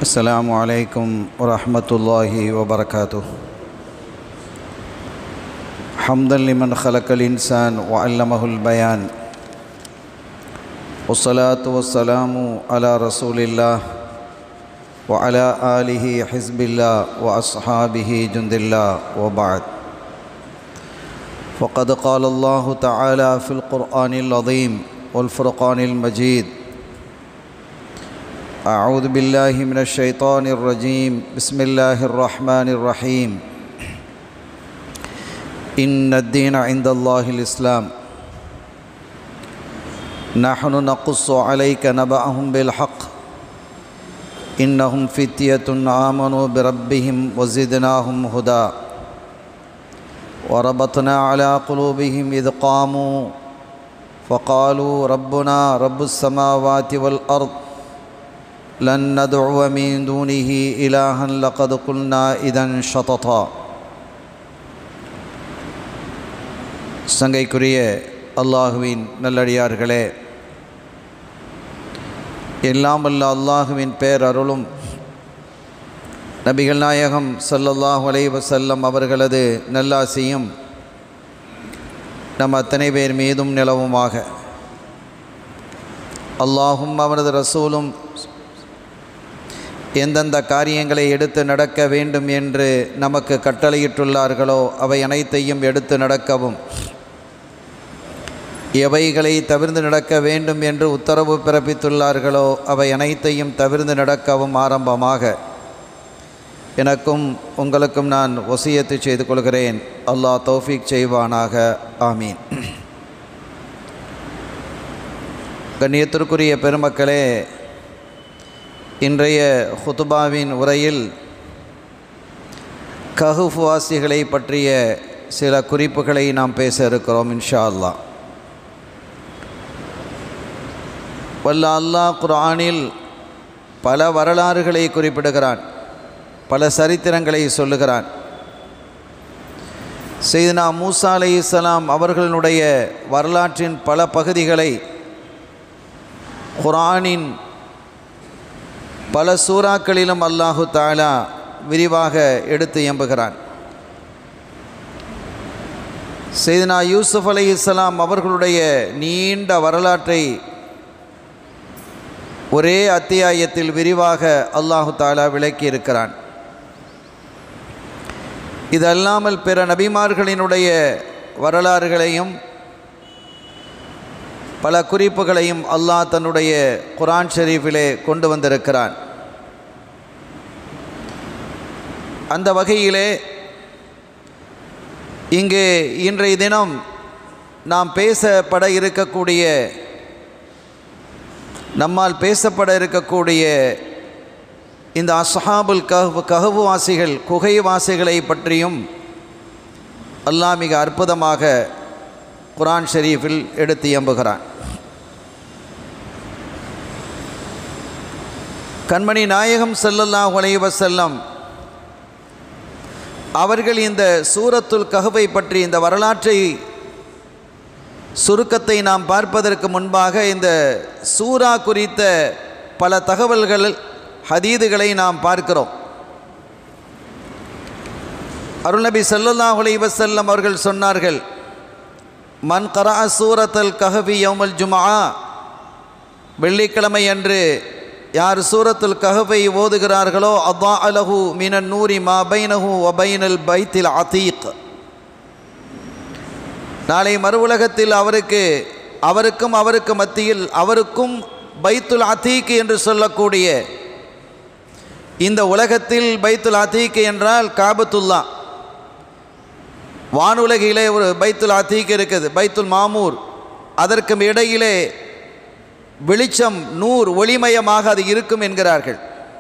السلام عليكم ورحمة الله وبركاته حمدا لمن خلق الإنسان وعلمه البيان والصلاة والسلام على رسول الله وعلى آله حزب الله وأصحابه جند الله وبعد فقد قال الله تعالى في القرآن العظيم والفرقان المجيد أعوذ بالله من الشيطان الرجيم بسم الله الرحمن الرحيم إن الدين عند الله الإسلام نحن نقص عليك نبأهم بالحق إنهم فتية آمنوا بربهم وزدناهم هدى وربطنا على قلوبهم إذ قاموا فقالوا ربنا رب السماوات والأرض لن ندعو من دونه إلها لقد قلنا إذا شططا சங்கைக்குரிய அல்லாஹுவின் நல்லடியார்களே எல்லாம் அல்ல அல்லாஹுவின் பேரருளும் நபிகள் நாயகம் சல்லல்லாஹு அலைஹி வஸல்லம் அவர்களது நல்லாசியும் நம் அத்தனை பேர் மீதும் நிலவுமாக அல்லாஹும் அவனது ரசூலும் எந்தெந்த காரியங்களை எடுத்து நடக்க வேண்டும் என்று நமக்கு கட்டளையிட்டுள்ளார்களோ அவை அனைத்தையும் எடுத்து நடக்கவும் எவைகளை தவிர்ந்து நடக்க வேண்டும் என்று உத்தரவு பிறப்பித்துள்ளார்களோ அவை அனைத்தையும் தவிர்ந்து நடக்கவும் ஆரம்பமாக எனக்கும் உங்களுக்கும் நான் ஒசியத்து செய்து கொள்கிறேன் அல்லாஹ் தௌஃபீக் செய்வானாக ஆமீன் கண்ணியத்திற்குரிய பெருமக்களே இன்றைய ஹுதுபாவின் உரையில் கஹுஃப் வாசிகளை பற்றிய சில குறிப்புகளை நாம் பேச இருக்கிறோம் இன்ஷா அல்லா வல்ல அல்லாஹ் குர்ஆனில் பல வரலாறுகளை குறிப்பிடுகிறான் பல சரித்திரங்களை சொல்லுகிறான் செய்தனா மூசா அலை இஸ்லாம் அவர்களுடைய வரலாற்றின் பல பகுதிகளை குரானின் பல சூறாக்களிலும் அல்லாஹு தாலா விரிவாக எடுத்து எம்புகிறான் செய்தனா யூசுப் அலை இஸ்லாம் அவர்களுடைய நீண்ட வரலாற்றை ஒரே அத்தியாயத்தில் விரிவாக அல்லாஹு தாலா விளக்கி இருக்கிறான் இதல்லாமல் பிற நபிமார்களினுடைய வரலாறுகளையும் பல குறிப்புகளையும் அல்லாஹ் தன்னுடைய குரான் ஷெரீஃபிலே கொண்டு வந்திருக்கிறான் அந்த வகையிலே இங்கே இன்றைய தினம் நாம் பேசப்பட இருக்கக்கூடிய நம்மால் பேசப்பட இருக்கக்கூடிய இந்த அஸ்ஹாபுல் கஹ் கஹவுவாசிகள் குகைவாசிகளை பற்றியும் அல்லாஹ் மிக அற்புதமாக குரான் ஷெரீஃபில் எடுத்து எம்புகிறான் கண்மணி நாயகம் செல்லல்லாஹ் வலைவசல்லம் அவர்கள் இந்த சூரத்துல் கஹவை பற்றி இந்த வரலாற்றை சுருக்கத்தை நாம் பார்ப்பதற்கு முன்பாக இந்த சூரா குறித்த பல தகவல்கள் ஹதீதுகளை நாம் பார்க்கிறோம் அருள்நபி சல்லல்லாஹ் வலைவசல்லம் அவர்கள் சொன்னார்கள் மன் கரா சூரத்தல் கஹபி யௌமல் ஜுமா வெள்ளிக்கிழமை அன்று யார் சூரத்துல் கஹபை ஓதுகிறார்களோ அதா அலஹு மினன் நூரி மா பைனஹு ஒபைனல் பைத்தில் அதீக் நாளை மறு உலகத்தில் அவருக்கு அவருக்கும் அவருக்கு மத்தியில் அவருக்கும் பைத்துல் அதீக் என்று சொல்லக்கூடிய இந்த உலகத்தில் பைத்துல் அதீக் என்றால் காபத்துல்லா வானுலகிலே ஒரு பைத்துல் அதீக் இருக்குது பைத்துல் மாமூர் அதற்கும் இடையிலே வெளிச்சம் நூறு ஒளிமயமாக அது இருக்கும் என்கிறார்கள்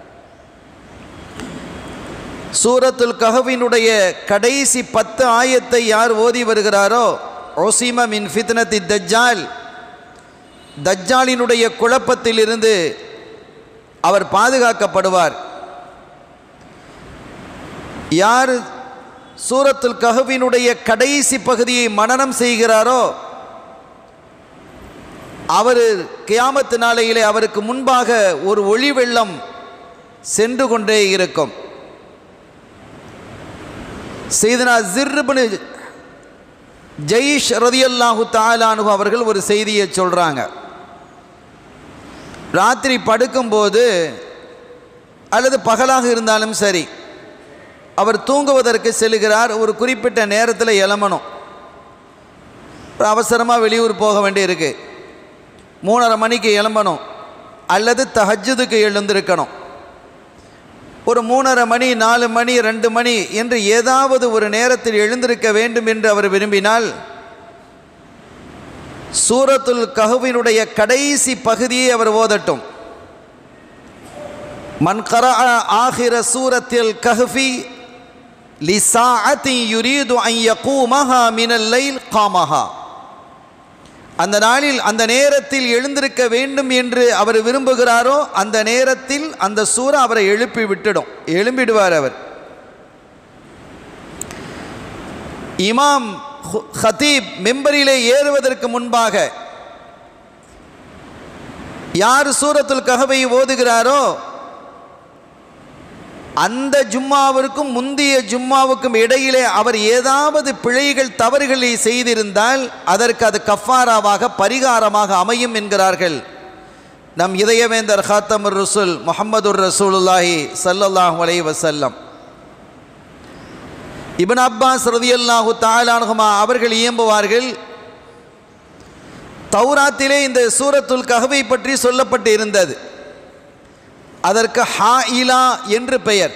சூரத்துல் கஹவினுடைய கடைசி பத்து ஆயத்தை யார் ஓதி வருகிறாரோ ஒசிம மின் ஃபித்னத்தி தஜ்ஜால் தஜ்ஜாலினுடைய குழப்பத்திலிருந்து அவர் பாதுகாக்கப்படுவார் யார் சூரத்துல் கஹவினுடைய கடைசி பகுதியை மனனம் செய்கிறாரோ அவர் கியாமத்து நாளையிலே அவருக்கு முன்பாக ஒரு ஒளி வெள்ளம் சென்று கொண்டே இருக்கும் செய்தனா ஜிர்பனு ஜெயிஷ் ரதியல்லாஹு தாலானு அவர்கள் ஒரு செய்தியை சொல்கிறாங்க ராத்திரி படுக்கும்போது அல்லது பகலாக இருந்தாலும் சரி அவர் தூங்குவதற்கு செல்கிறார் ஒரு குறிப்பிட்ட நேரத்தில் எழமணும் ஒரு அவசரமாக வெளியூர் போக வேண்டியிருக்கு மூணரை மணிக்கு எழும்பணும் அல்லது தஹஜுதுக்கு எழுந்திருக்கணும் ஒரு மூணரை மணி நாலு மணி ரெண்டு மணி என்று ஏதாவது ஒரு நேரத்தில் எழுந்திருக்க வேண்டும் என்று அவர் விரும்பினால் சூரத்துல் கஹுவினுடைய கடைசி பகுதியை அவர் ஓதட்டும் மன் கரா ஆகிற சூரத்தில் கஹ்ஃபி லிசாஅத்தி யுரீது அன் யகூமஹா மினல் லைல் காமஹா அந்த நாளில் அந்த நேரத்தில் எழுந்திருக்க வேண்டும் என்று அவர் விரும்புகிறாரோ அந்த நேரத்தில் அந்த சூறா அவரை எழுப்பி விட்டுடும் எழும்பிடுவார் அவர் இமாம் ஹு- ஹதீப் மெம்பரிலே ஏறுவதற்கு முன்பாக யார் சூரத்துல் கஹவை ஓதுகிறாரோ அந்த ஜும்மாவிற்கும் முந்தைய ஜும்மாவுக்கும் இடையிலே அவர் ஏதாவது பிழைகள் தவறுகளை செய்திருந்தால் அதற்கு அது கஃபாராவாக பரிகாரமாக அமையும் என்கிறார்கள் நம் இதயவேந்தர் ஹாத்தமுர் ரசூல் முஹம்மதுர் ரசூலுல்லாஹி ஸல்லல்லாஹு அலைஹி வஸல்லம் இப்னு அப்பாஸ் ரதியல்லாஹு தாலானுகுமா அவர்கள் இயம்புவார்கள் தௌராத்திலே இந்த சூரத்துல் கஹவை பற்றி சொல்லப்பட்டு இருந்தது அதற்கு ஹா இலா என்று பெயர்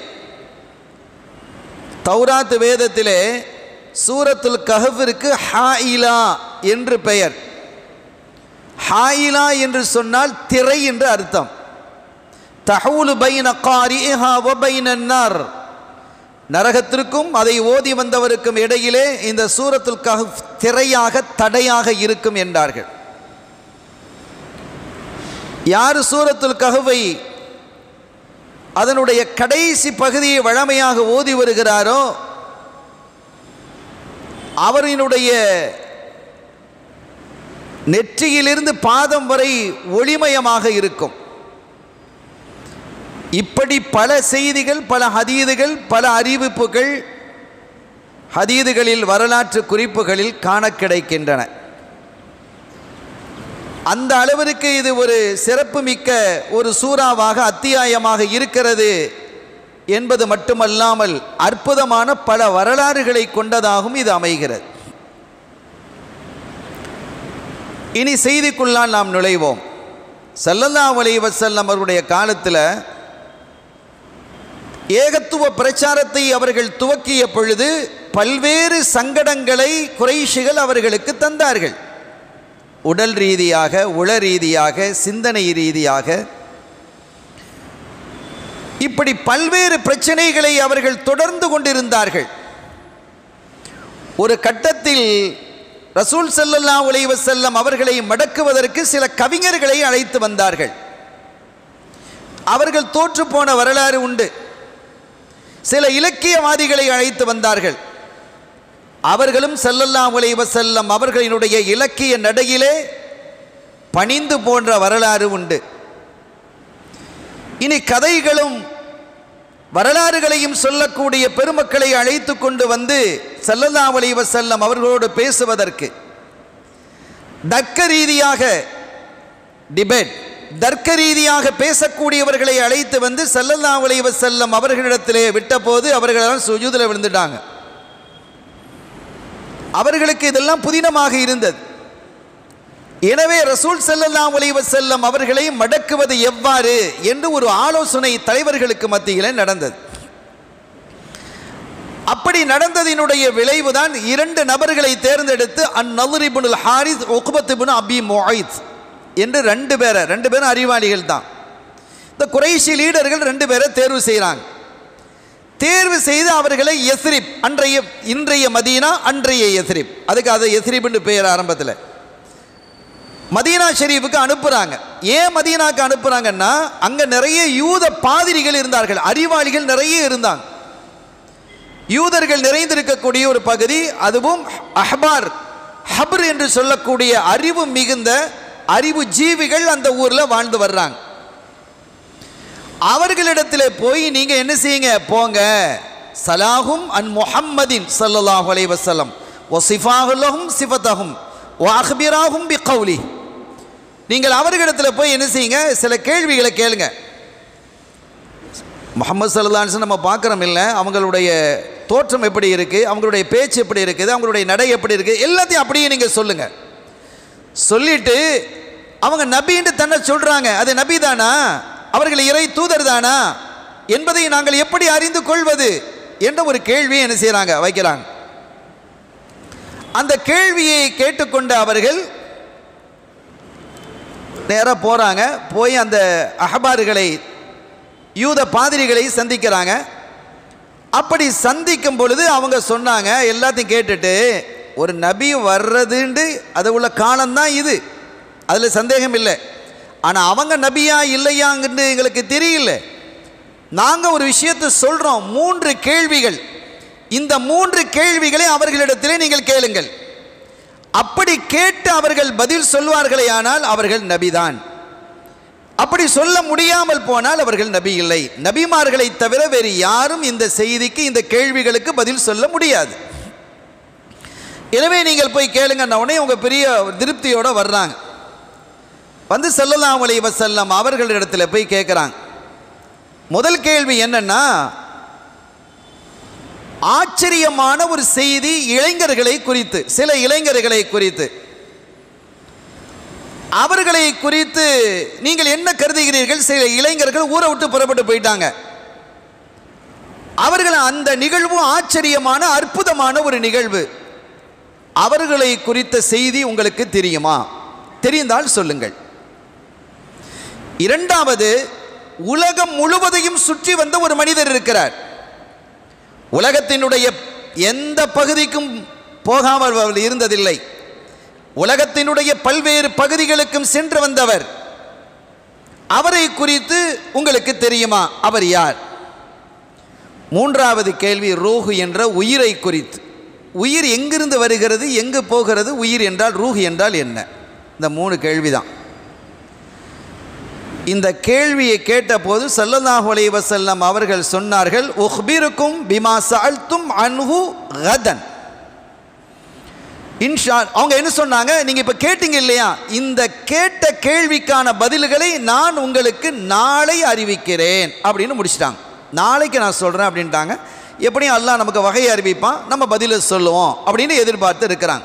தௌராத் வேதத்திலே சூரத்துல் கஹவிற்கு ஹா இலா என்று பெயர் ஹாயிலா என்று சொன்னால் திரை என்று அர்த்தம் தஹூலு பைன காரிஹா வ பைனன் நார் நரகத்திற்கும் அதை ஓதி வந்தவருக்கும் இடையிலே இந்த சூரத்துல் கஹஃப் திரையாக தடையாக இருக்கும் என்றார்கள் யார் சூரத்துல் கஹவை அதனுடைய கடைசி பகுதியை வழமையாக ஓதி வருகிறாரோ அவரினுடைய நெற்றியிலிருந்து பாதம் வரை ஒளிமயமாக இருக்கும் இப்படி பல செய்திகள் பல ஹதீதுகள் பல அறிவிப்புகள் ஹதீதுகளில் வரலாற்று குறிப்புகளில் காண கிடைக்கின்றன அந்த அளவிற்கு இது ஒரு சிறப்புமிக்க ஒரு சூறாவாக அத்தியாயமாக இருக்கிறது என்பது மட்டுமல்லாமல் அற்புதமான பல வரலாறுகளை கொண்டதாகவும் இது அமைகிறது இனி செய்திக்குள்ளால் நாம் நுழைவோம் ஸல்லல்லாஹு அலைஹி வஸல்லம் அவருடைய காலத்தில் ஏகத்துவ பிரச்சாரத்தை அவர்கள் துவக்கிய பொழுது பல்வேறு சங்கடங்களை குறைஷிகள் அவர்களுக்கு தந்தார்கள் உடல் ரீதியாக உள ரீதியாக சிந்தனை ரீதியாக இப்படி பல்வேறு பிரச்சனைகளை அவர்கள் தொடர்ந்து கொண்டிருந்தார்கள் ஒரு கட்டத்தில் ரசூல் ஸல்லல்லாஹு அலைஹி வஸல்லம் அவர்களை மடக்குவதற்கு சில கவிஞர்களை அழைத்து வந்தார்கள் அவர்கள் தோற்று போன வரலாறு உண்டு சில இலக்கியவாதிகளை அழைத்து வந்தார்கள் அவர்களும் ஸல்லல்லாஹு அலைஹி வஸல்லம் அவர்களினுடைய இலக்கிய நடையிலே பணிந்து போன்ற வரலாறு உண்டு இனி கதைகளும் வரலாறுகளையும் சொல்லக்கூடிய பெருமக்களை அழைத்து கொண்டு வந்து ஸல்லல்லாஹு அலைஹி வஸல்லம் அவர்களோடு பேசுவதற்கு தர்க்க ரீதியாக டிபேட் தர்க்க ரீதியாக பேசக்கூடியவர்களை அழைத்து வந்து ஸல்லல்லாஹு அலைஹி வஸல்லம் அவர்களிடத்திலே விட்டபோது அவர்களெல்லாம் சுஜூதில் விழுந்துட்டாங்க அவர்களுக்கு இதெல்லாம் புதினமாக இருந்தது எனவே ரசூல் ஸல்லல்லாஹு அலைஹி வஸல்லம் அவர்களை மடக்குவது எவ்வாறு என்று ஒரு ஆலோசனை தலைவர்களுக்கு மத்தியில் நடந்தது அப்படி நடந்ததினுடைய விளைவுதான் இரண்டு நபர்களை தேர்ந்தெடுத்து அந்நலுரிபுனுல் ஹாரிஸ் ஒகுபத்துபுன் அபி மொய்த் என்று ரெண்டு பேரை ரெண்டு பேரும் அறிவாளிகள் தான் இந்த குறைஷி லீடர்கள் ரெண்டு பேரை தேர்வு செய்கிறாங்க தேர்வு செய்து அவர்களை எஸ்ரிப் அன்றைய இன்றைய மதீனா அன்றைய எஸ்ரிப் அதுக்கு அது எஸ்ரிப்னு பெயர் ஆரம்பத்தில் மதீனா ஷெரீஃபுக்கு அனுப்புகிறாங்க ஏன் மதீனாக்கு அனுப்புகிறாங்கன்னா அங்கே நிறைய யூத பாதிரிகள் இருந்தார்கள் அறிவாளிகள் நிறைய இருந்தாங்க யூதர்கள் நிறைந்திருக்கக்கூடிய ஒரு பகுதி அதுவும் அஹ்பார் ஹப்ர் என்று சொல்லக்கூடிய அறிவு மிகுந்த அறிவு ஜீவிகள் அந்த ஊரில் வாழ்ந்து வர்றாங்க அவர்களிடத்தில் போய் நீங்கள் என்ன செய்யுங்க போங்க சலாஹும் அன் முஹம்மதின் ஸல்லல்லாஹு அலைஹி வஸல்லம் ஒசிஃபாஹுலஹும் சிஃபத்தஹும் ஓ அஹ்பிராகும் பி கௌலி நீங்கள் அவர்களிடத்தில் போய் என்ன செய்யுங்க சில கேள்விகளை கேளுங்க முகமது சல்லான்ஸ் நம்ம பார்க்குறோம் இல்லை அவங்களுடைய தோற்றம் எப்படி இருக்குது அவங்களுடைய பேச்சு எப்படி இருக்குது அவங்களுடைய நடை எப்படி இருக்குது எல்லாத்தையும் அப்படியே நீங்கள் சொல்லுங்கள் சொல்லிட்டு அவங்க நபின்னு தன்னை சொல்கிறாங்க அது நபி தானா அவர்கள் இறை தூதர் தானா என்பதை நாங்கள் எப்படி அறிந்து கொள்வது என்ற ஒரு கேள்வியை என்ன செய்கிறாங்க வைக்கிறாங்க அந்த கேள்வியை கேட்டுக்கொண்ட அவர்கள் நேராக போகிறாங்க போய் அந்த அஹபார்களை யூத பாதிரிகளை சந்திக்கிறாங்க அப்படி சந்திக்கும் பொழுது அவங்க சொன்னாங்க எல்லாத்தையும் கேட்டுட்டு ஒரு நபி வர்றதுண்டு அது உள்ள காலம்தான் இது அதில் சந்தேகம் இல்லை ஆனால் அவங்க நபியா இல்லையாங்கன்னு எங்களுக்கு தெரியல நாங்கள் ஒரு விஷயத்தை சொல்கிறோம் மூன்று கேள்விகள் இந்த மூன்று கேள்விகளை அவர்களிடத்திலே நீங்கள் கேளுங்கள் அப்படி கேட்டு அவர்கள் பதில் சொல்வார்களே ஆனால் அவர்கள் நபிதான் அப்படி சொல்ல முடியாமல் போனால் அவர்கள் நபி இல்லை நபிமார்களை தவிர வேறு யாரும் இந்த செய்திக்கு இந்த கேள்விகளுக்கு பதில் சொல்ல முடியாது எனவே நீங்கள் போய் கேளுங்க உடனே உங்க பெரிய திருப்தியோட வர்றாங்க வந்து செல்லலாம் அலைஹி வஸல்லம் அவர்களிடத்துல போய் கேட்குறாங்க முதல் கேள்வி என்னன்னா ஆச்சரியமான ஒரு செய்தி இளைஞர்களை குறித்து சில இளைஞர்களை குறித்து அவர்களை குறித்து நீங்கள் என்ன கருதுகிறீர்கள் சில இளைஞர்கள் ஊரை விட்டு புறப்பட்டு போயிட்டாங்க அவர்கள் அந்த நிகழ்வு ஆச்சரியமான அற்புதமான ஒரு நிகழ்வு அவர்களை குறித்த செய்தி உங்களுக்கு தெரியுமா தெரிந்தால் சொல்லுங்கள் இரண்டாவது உலகம் முழுவதையும் சுற்றி வந்த ஒரு மனிதர் இருக்கிறார் உலகத்தினுடைய எந்த பகுதிக்கும் போகாமல் அவர் இருந்ததில்லை உலகத்தினுடைய பல்வேறு பகுதிகளுக்கும் சென்று வந்தவர் அவரை குறித்து உங்களுக்கு தெரியுமா அவர் யார் மூன்றாவது கேள்வி ரூஹு என்ற உயிரை குறித்து உயிர் எங்கிருந்து வருகிறது எங்கு போகிறது உயிர் என்றால் ரூஹு என்றால் என்ன இந்த மூணு கேள்விதான் இந்த கேள்வியை கேட்டபோது ஸல்லல்லாஹு அலைஹி வஸல்லம் அவர்கள் சொன்னார்கள் உஹ்பிருக்கும் பிமா சஅல்தும் அன்ஹு கதன் இன்ஷா அவங்க என்ன சொன்னாங்க நீங்கள் இப்போ கேட்டீங்க இல்லையா இந்த கேட்ட கேள்விக்கான பதில்களை நான் உங்களுக்கு நாளை அறிவிக்கிறேன் அப்படின்னு முடிச்சிட்டாங்க நாளைக்கு நான் சொல்கிறேன் அப்படின்ட்டாங்க எப்படியும் அல்லாஹ் நமக்கு வகையை அறிவிப்பான் நம்ம பதிலை சொல்லுவோம் அப்படின்னு எதிர்பார்த்து இருக்கிறாங்க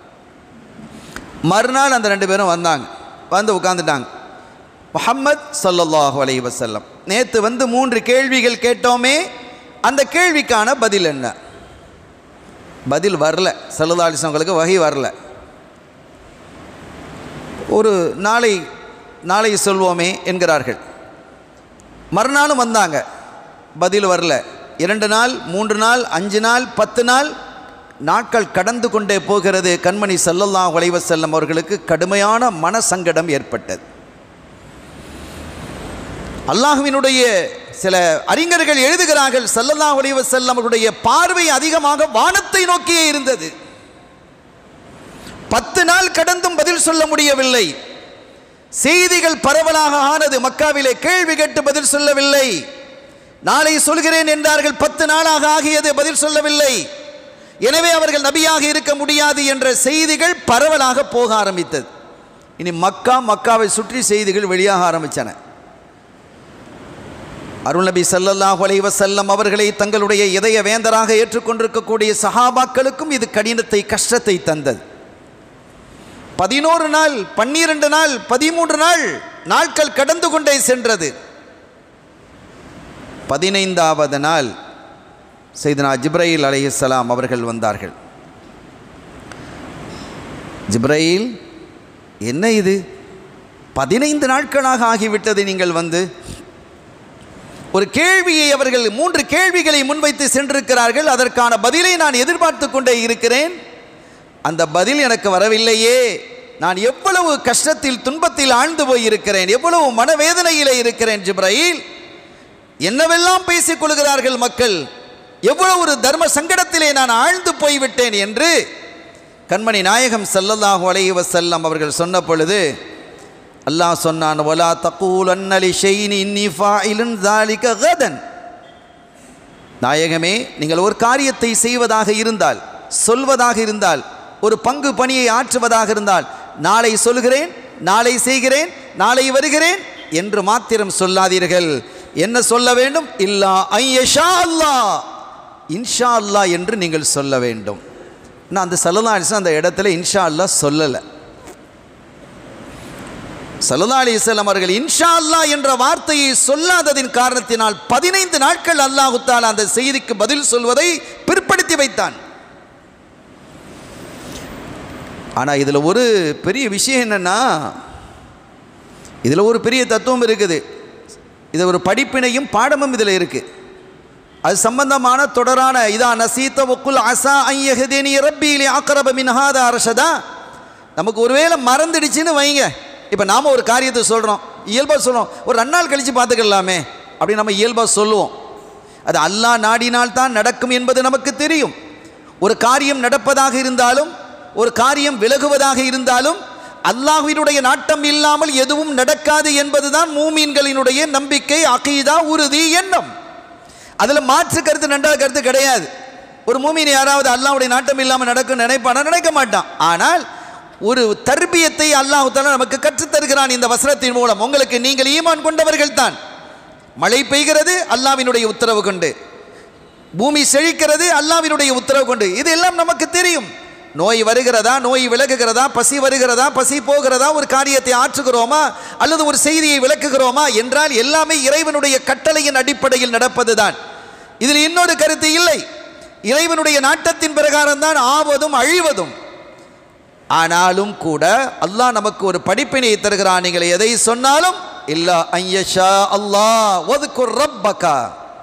மறுநாள் அந்த ரெண்டு பேரும் வந்தாங்க வந்து உட்காந்துட்டாங்க முஹம்மத் ஸல்லல்லாஹு அலைஹி வஸல்லம் நேற்று வந்து மூன்று கேள்விகள் கேட்டோமே அந்த கேள்விக்கான பதில் என்ன பதில் வரல சல்லதாலிசங்களுக்கு வகை வரல ஒரு நாளை நாளை சொல்வோமே என்கிறார்கள் மறுநாளும் வந்தாங்க பதில் வரல இரண்டு நாள் மூன்று நாள் அஞ்சு நாள் பத்து நாள் நாட்கள் கடந்து கொண்டே போகிறது கண்மணி சல்லல்லாஹு அலைஹி வஸல்லம் அவர்களுக்கு கடுமையான மனசங்கடம் ஏற்பட்டது அல்லாஹுவினுடைய சில அறிஞர்கள் எழுதுகிறார்கள் சல்லல்லாஹு அலைஹி வஸல்லம் அவருடைய பார்வை அதிகமாக வானத்தை நோக்கியே இருந்தது பத்து நாள் கடந்தும் பதில் சொல்ல முடியவில்லை செய்திகள் பரவலாக ஆனது மக்காவிலே கேள்வி கேட்டு பதில் சொல்லவில்லை நாளை சொல்கிறேன் என்றார்கள் பத்து நாளாக ஆகியது பதில் சொல்லவில்லை எனவே அவர்கள் நபியாக இருக்க முடியாது என்ற செய்திகள் பரவலாக போக ஆரம்பித்தது இனி மக்கா மக்காவை சுற்றி செய்திகள் வெளியாக ஆரம்பித்தன அருள்நபி ஸல்லல்லாஹு அலைஹி வஸல்லம் அவர்களை தங்களுடைய இதய வேந்தராக ஏற்றுக்கொண்டிருக்கக்கூடிய சஹாபாக்களுக்கும் இது கடினத்தை கஷ்டத்தை தந்தது பதினோரு நாள் பன்னிரண்டு நாள் பதிமூன்று நாள் நாட்கள் கடந்து கொண்டே சென்றது பதினைந்தாவது நாள் செய்தனா ஜிப்ரையில் அலைஹிஸ்ஸலாம் அவர்கள் வந்தார்கள் ஜிப்ரையில் என்ன இது பதினைந்து நாட்களாக ஆகிவிட்டது நீங்கள் வந்து ஒரு கேள்வியை அவர்கள் மூன்று கேள்விகளை முன்வைத்து சென்றிருக்கிறார்கள் அதற்கான பதிலை நான் எதிர்பார்த்து கொண்டே இருக்கிறேன் அந்த பதில் எனக்கு வரவில்லையே நான் எவ்வளவு கஷ்டத்தில் துன்பத்தில் ஆழ்ந்து போயிருக்கிறேன் எவ்வளவு மனவேதனையிலே இருக்கிறேன் ஜிப்ராயில் என்னவெல்லாம் பேசிக் கொள்கிறார்கள் மக்கள் எவ்வளவு ஒரு தர்ம சங்கடத்திலே நான் ஆழ்ந்து போய்விட்டேன் என்று கண்மணி நாயகம் ஸல்லல்லாஹு அலைஹி வஸல்லம் அவர்கள் சொன்ன பொழுது அல்லாஹ் சொன்னான் ஒலா தக்கூல் அன்னலி ஷெய்னி இன்னி ஃபாயிலுன் தாலிக கதன் நாயகமே நீங்கள் ஒரு காரியத்தை செய்வதாக இருந்தால் சொல்வதாக இருந்தால் ஒரு பங்கு பணியை ஆற்றுவதாக இருந்தால் நாளை சொல்கிறேன் நாளை செய்கிறேன் நாளை வருகிறேன் என்று மாத்திரம் சொல்லாதீர்கள் என்ன சொல்ல வேண்டும் இல்லா ஐயஷா அல்லா இன்ஷா அல்லா என்று நீங்கள் சொல்ல வேண்டும் நான் அந்த சல்லா அலிஸ்லாம் அந்த இடத்துல இன்ஷா அல்லா சொல்லலை சல்லா அலிஸ்லாம் அவர்கள் இன்ஷா அல்லா என்ற வார்த்தையை சொல்லாததின் காரணத்தினால் பதினைந்து நாட்கள் அல்லாஹு தாலா அந்த செய்திக்கு பதில் சொல்வதை பிற்படுத்தி வைத்தான் ஆனால் இதில் ஒரு பெரிய விஷயம் என்னென்னா இதில் ஒரு பெரிய தத்துவம் இருக்குது இது ஒரு படிப்பினையும் பாடமும் இதில் இருக்குது அது சம்பந்தமான தொடரான இதா நசீத்த ஒக்குல் அசா ஐயஹதேனி ரப்பியிலே ஆக்கரப மின்ஹாத அரசதா நமக்கு ஒருவேளை மறந்துடுச்சுன்னு வைங்க இப்போ நாம் ஒரு காரியத்தை சொல்கிறோம் இயல்பாக சொல்கிறோம் ஒரு ரெண்டு நாள் கழித்து பார்த்துக்கலாமே அப்படி நம்ம இயல்பாக சொல்லுவோம் அது அல்லாஹ் நாடினால் தான் நடக்கும் என்பது நமக்கு தெரியும் ஒரு காரியம் நடப்பதாக இருந்தாலும் ஒரு காரியம் விலகுவதாக இருந்தாலும் அல்லாஹ்வினுடைய நாட்டம் இல்லாமல் எதுவும் நடக்காது என்பதுதான் மூமீன்களினுடைய நம்பிக்கை அகீதா உறுதி எண்ணம் அதில் மாற்று கருத்து ரெண்டாவது கருத்து கிடையாது ஒரு மூமீன் யாராவது அல்லாஹ்வுடைய நாட்டம் இல்லாமல் நடக்கும் நினைப்பானா நினைக்க மாட்டான் ஆனால் ஒரு தர்பியத்தை அல்லாஹ் தாலா நமக்கு கற்றுத் தருகிறான் இந்த வசனத்தின் மூலம் உங்களுக்கு நீங்கள் ஈமான் கொண்டவர்கள் தான் மழை பெய்கிறது அல்லாவினுடைய உத்தரவு கொண்டு பூமி செழிக்கிறது அல்லாவினுடைய உத்தரவு கொண்டு இது எல்லாம் நமக்கு தெரியும் நோய் வருகிறதா நோய் விலகுகிறதா பசி வருகிறதா பசி போகிறதா ஒரு காரியத்தை ஆற்றுகிறோமா அல்லது ஒரு செய்தியை விளக்குகிறோமா என்றால் எல்லாமே இறைவனுடைய கட்டளையின் அடிப்படையில் நடப்பதுதான் இதில் இன்னொரு கருத்து இல்லை இறைவனுடைய நாட்டத்தின் பிரகாரம் தான் ஆவதும் அழிவதும் ஆனாலும் கூட அல்லாஹ் நமக்கு ஒரு படிப்பினை தருகிறான் நீங்கள் எதை சொன்னாலும் இல்லா ஐயஷா அல்லாஹ் ஒதுக்குர் ரப்பக்கா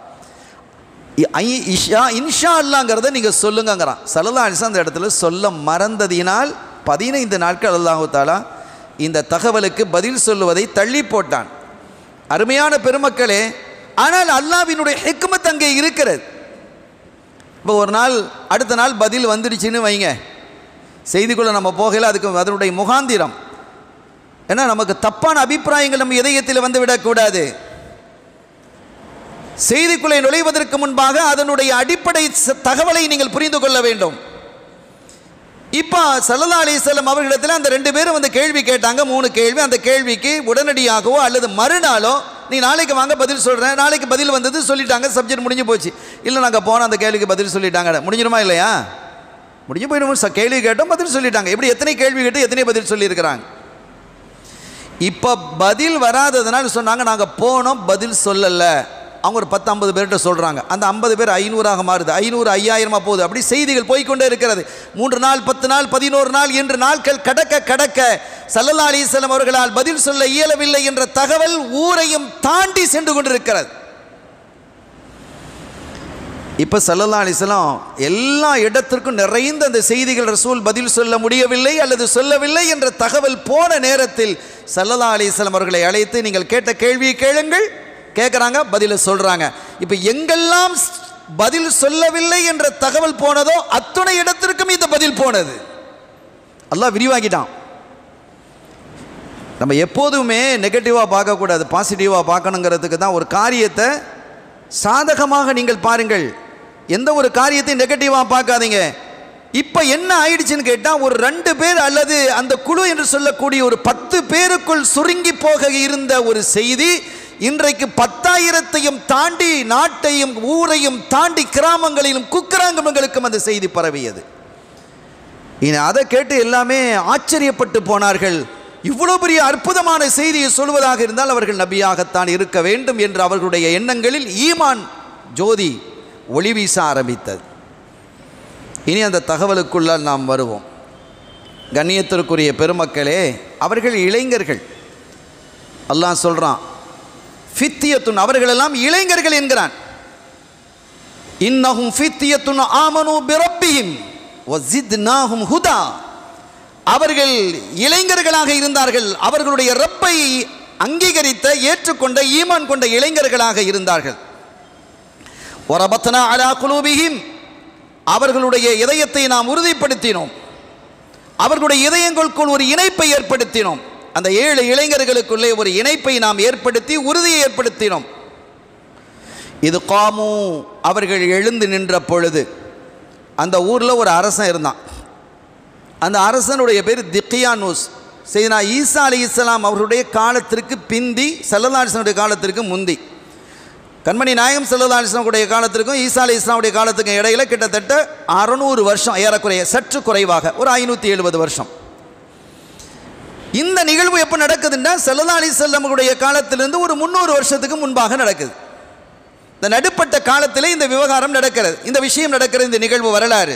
இ- ஐ- இஷா இன்ஷா அல்லாங்கிறத நீங்கள் சொல்லுங்கங்கிறான் சல்லா அலிசா அந்த இடத்துல சொல்ல மறந்ததினால் பதினைந்து நாட்கள் அல்லாஹு தாலா இந்த தகவலுக்கு பதில் சொல்லுவதை தள்ளி போட்டான் அருமையான பெருமக்களே ஆனால் அல்லாவினுடைய ஹிக்மத் அங்கே இருக்கிறது இப்போ ஒரு நாள் அடுத்த நாள் பதில் வந்துடுச்சுன்னு வைங்க செய்திக்குள்ளே நம்ம போகல அதுக்கு அதனுடைய முகாந்திரம் ஏன்னா நமக்கு தப்பான அபிப்பிராயங்கள் நம்ம இதயத்தில் வந்து விடக்கூடாது செய்திக்குள்ளே நுழைவதற்கு முன்பாக அதனுடைய அடிப்படை ச- தகவலை நீங்கள் புரிந்து கொள்ள வேண்டும் இப்போ சல்லல்லா அலிசல்லம் அவர்களிடத்தில் அந்த ரெண்டு பேரும் வந்து கேள்வி கேட்டாங்க மூணு கேள்வி அந்த கேள்விக்கு உடனடியாகவோ அல்லது மறுநாளோ நீ நாளைக்கு வாங்க பதில் சொல்கிறேன் நாளைக்கு பதில் வந்தது சொல்லிட்டாங்க சப்ஜெக்ட் முடிஞ்சு போச்சு இல்லை நாங்கள் போனோம் அந்த கேள்விக்கு பதில் சொல்லிட்டாங்க முடிஞ்சிருமா இல்லையா முடிஞ்சு போயிடும் ச- கேள்வி கேட்டோம் பதில் சொல்லிட்டாங்க இப்படி எத்தனை கேள்வி கேட்டு எத்தனை பதில் சொல்லியிருக்கிறாங்க இப்போ பதில் வராததுனால சொன்னாங்க நாங்கள் போனோம் பதில் சொல்லலை அவங்க ஒரு பத்து ஐம்பது பேர்கிட்ட சொல்கிறாங்க அந்த ஐம்பது பேர் ஐநூறாக மாறுது ஐநூறு ஐயாயிரமாக போகுது அப்படி செய்திகள் போய்க்கொண்டே இருக்கிறது மூன்று நாள் பத்து நாள் பதினோரு நாள் என்று நாட்கள் கடக்க கடக்க சல்லல்லா அலிஸ்லாம் அவர்களால் பதில் சொல்ல இயலவில்லை என்ற தகவல் ஊரையும் தாண்டி சென்று கொண்டிருக்கிறது இப்போ சல்லல்லா அலிஸ்லாம் எல்லா இடத்திற்கும் நிறைந்த அந்த செய்திகள் ரசூல் பதில் சொல்ல முடியவில்லை அல்லது சொல்லவில்லை என்ற தகவல் போன நேரத்தில் சல்லல்லா அலிஸ்லாம் அவர்களை அழைத்து நீங்கள் கேட்ட கேள்வியை கேளுங்கள் கேட்குறாங்க பதிலை சொல்கிறாங்க இப்போ எங்கெல்லாம் ஸ்- பதில் சொல்லவில்லை என்ற தகவல் போனதோ அத்துணை இடத்திற்கும் இந்த பதில் போனது அல்லாஹ் விரிவாக்கிட்டான் நம்ம எப்போதுமே நெகட்டிவாக பார்க்கக்கூடாது பாசிட்டிவாக பார்க்கணுங்கிறதுக்கு தான் ஒரு காரியத்தை சாதகமாக நீங்கள் பாருங்கள் எந்த ஒரு காரியத்தையும் நெகட்டிவாக பார்க்காதீங்க இப்போ என்ன ஆயிடுச்சுன்னு கேட்டால் ஒரு ரெண்டு பேர் அல்லது அந்த குழு என்று சொல்லக்கூடிய ஒரு பத்து பேருக்குள் சுருங்கி போக இருந்த ஒரு செய்தி இன்றைக்கு பத்தாயிரத்தையும் தாண்டி நாட்டையும் ஊரையும் தாண்டி கிராமங்களிலும் குக்கிராமங்களுக்கும் அந்த செய்தி பரவியது இனி அதை கேட்டு எல்லாமே ஆச்சரியப்பட்டு போனார்கள் இவ்வளோ பெரிய அற்புதமான செய்தியை சொல்வதாக இருந்தால் அவர்கள் நபியாகத்தான் இருக்க வேண்டும் என்று அவர்களுடைய எண்ணங்களில் ஈமான் ஜோதி ஒளி வீச ஆரம்பித்தது இனி அந்த தகவலுக்குள்ளால் நாம் வருவோம் கண்ணியத்திற்குரிய பெருமக்களே அவர்கள் இளைஞர்கள் அல்லாஹ் சொல்கிறான் ஃபித்தியத்துன் அவர்களெல்லாம் இளைஞர்கள் என்கிறான் இன்னஹும் ஃபித்தியத்துன் ஆமனு பிரப்பியும் வஸித்னாஹும் ஹுதா அவர்கள் இளைஞர்களாக இருந்தார்கள் அவர்களுடைய ரப்பை அங்கீகரித்த ஏற்றுக்கொண்ட ஈமான் கொண்ட இளைஞர்களாக இருந்தார்கள் ஒரபத்னா அலா குலூபிஹிம் அவர்களுடைய இதயத்தை நாம் உறுதிப்படுத்தினோம் அவர்களுடைய இதயங்களுக்குள் ஒரு இணைப்பை ஏற்படுத்தினோம் அந்த ஏழு இளைஞர்களுக்குள்ளே ஒரு இணைப்பை நாம் ஏற்படுத்தி உறுதியை ஏற்படுத்தினோம் இது காமு அவர்கள் எழுந்து நின்ற பொழுது அந்த ஊரில் ஒரு அரசன் இருந்தான் அந்த அரசனுடைய பேர் திக்கியானூஸ் செய்தனா ஈசா அலி இஸ்லாம் அவருடைய காலத்திற்கு பிந்தி செல்லதாசனுடைய காலத்திற்கு முந்தி கண்மணி நாயகம் செல்லதாசனுடைய காலத்திற்கும் ஈசா அலி இஸ்லாமுடைய காலத்துக்கும் இடையில கிட்டத்தட்ட அறநூறு வருஷம் ஏறக்குறைய சற்று குறைவாக ஒரு ஐநூற்றி எழுபது வருஷம் இந்த நிகழ்வு எப்போ நடக்குதுன்னா செல்லதா அலி செல்லமுடைய காலத்திலிருந்து ஒரு முந்நூறு வருஷத்துக்கு முன்பாக நடக்குது இந்த நடுப்பட்ட காலத்தில் இந்த விவகாரம் நடக்கிறது இந்த விஷயம் நடக்கிறது இந்த நிகழ்வு வரலாறு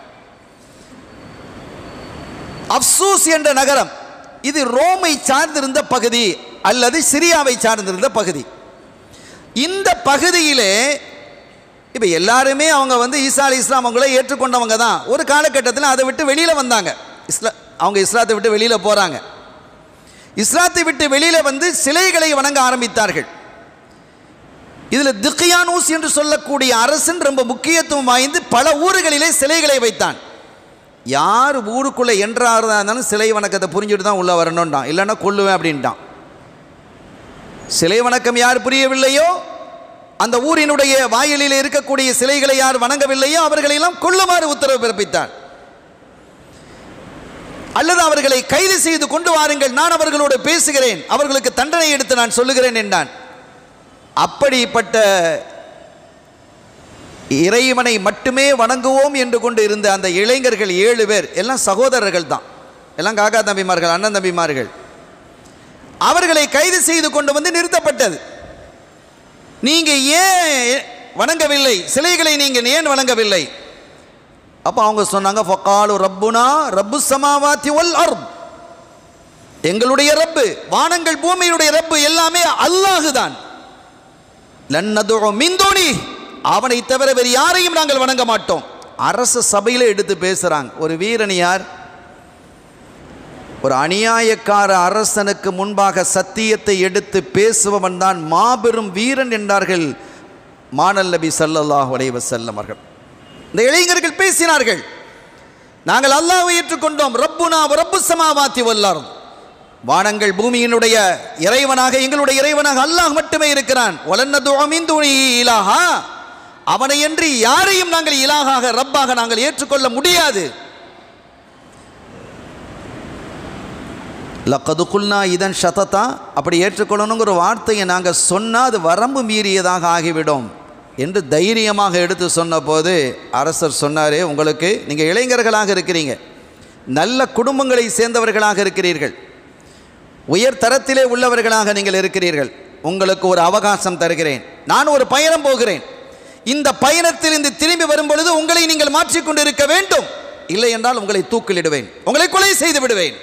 அப்சூஸ் என்ற நகரம் இது ரோமை சார்ந்திருந்த பகுதி அல்லது சிரியாவை சார்ந்திருந்த பகுதி இந்த பகுதியிலே இப்போ எல்லாருமே அவங்க வந்து ஈசா அலி இஸ்லாம் அவங்கள ஏற்றுக்கொண்டவங்க தான் ஒரு காலகட்டத்தில் அதை விட்டு வெளியில் வந்தாங்க இஸ்லா அவங்க இஸ்லாத்தை விட்டு வெளியில் போகிறாங்க இஸ்லாத்தை விட்டு வெளியில் வந்து சிலைகளை வணங்க ஆரம்பித்தார்கள் இதில் திக்கியானூஸ் என்று சொல்லக்கூடிய அரசன் ரொம்ப முக்கியத்துவம் வாய்ந்து பல ஊர்களிலே சிலைகளை வைத்தான் யார் ஊருக்குள்ளே என்றாரதா இருந்தாலும் சிலை வணக்கத்தை புரிஞ்சுட்டு தான் உள்ளே வரணும்டான் இல்லைன்னா கொல்லுவேன் அப்படின்ட்டான் சிலை வணக்கம் யார் புரியவில்லையோ அந்த ஊரினுடைய வாயிலில் இருக்கக்கூடிய சிலைகளை யார் வணங்கவில்லையோ அவர்களெல்லாம் கொல்லுமாறு உத்தரவு பிறப்பித்தார் அல்லது அவர்களை கைது செய்து கொண்டு வாருங்கள் நான் அவர்களோடு பேசுகிறேன் அவர்களுக்கு தண்டனை எடுத்து நான் சொல்லுகிறேன் என்றான் அப்படிப்பட்ட இறைவனை மட்டுமே வணங்குவோம் என்று கொண்டு இருந்த அந்த இளைஞர்கள் ஏழு பேர் எல்லாம் சகோதரர்கள் தான் எல்லாம் காக்கா தம்பிமார்கள் அண்ணன் தம்பிமார்கள் அவர்களை கைது செய்து கொண்டு வந்து நிறுத்தப்பட்டது நீங்க ஏன் வணங்கவில்லை சிலைகளை நீங்க ஏன் வணங்கவில்லை அப்போ அவங்க சொன்னாங்க ஃபக்காலு ரப்புனா ரப்பு சமாவாத்தி வல் அர்த் எங்களுடைய ரப்பு வானங்கள் பூமியினுடைய ரப்பு எல்லாமே அல்லாஹு தான் லன்னது மிந்தோனி அவனை தவிர வேறு யாரையும் நாங்கள் வணங்க மாட்டோம் அரச சபையில் எடுத்து பேசுகிறாங்க ஒரு வீரன் யார் ஒரு அநியாயக்கார அரசனுக்கு முன்பாக சத்தியத்தை எடுத்து பேசுபவன் தான் மாபெரும் வீரன் என்றார்கள் மானல் நபி சல்லல்லாஹு அலைஹி வஸல்லம் அவர்கள் இந்த இளைஞர்கள் பேசினார்கள் நாங்கள் அல்லாஹ்வை ஏற்றுக்கொண்டோம் ரப்புனா ரப்பு சமாவாத்தி வல்லாரும் வானங்கள் பூமியினுடைய இறைவனாக எங்களுடைய இறைவனாக அல்லாஹ் மட்டுமே இருக்கிறான் ஒலன்னதுவமிந்துணி இலாஹா அவனையன்றி யாரையும் நாங்கள் இலாகாக ரப்பாக நாங்கள் ஏற்றுக்கொள்ள முடியாது லக்கதுக்குல்னா இதன் சதத்தா அப்படி ஏற்றுக்கொள்ளணுங்கிற வார்த்தையை நாங்கள் சொன்னால் அது வரம்பு மீறியதாக ஆகிவிடும் என்று தைரியமாக எடுத்து சொன்னபோது அரசர் சொன்னாரே உங்களுக்கு நீங்கள் இளைஞர்களாக இருக்கிறீங்க நல்ல குடும்பங்களை சேர்ந்தவர்களாக இருக்கிறீர்கள் உயர் தரத்திலே உள்ளவர்களாக நீங்கள் இருக்கிறீர்கள் உங்களுக்கு ஒரு அவகாசம் தருகிறேன் நான் ஒரு பயணம் போகிறேன் இந்த பயணத்தில் இந்த திரும்பி வரும் பொழுது உங்களை நீங்கள் மாற்றிக்கொண்டு இருக்க வேண்டும் இல்லை என்றால் உங்களை தூக்கிலிடுவேன் உங்களை கொலை செய்து விடுவேன்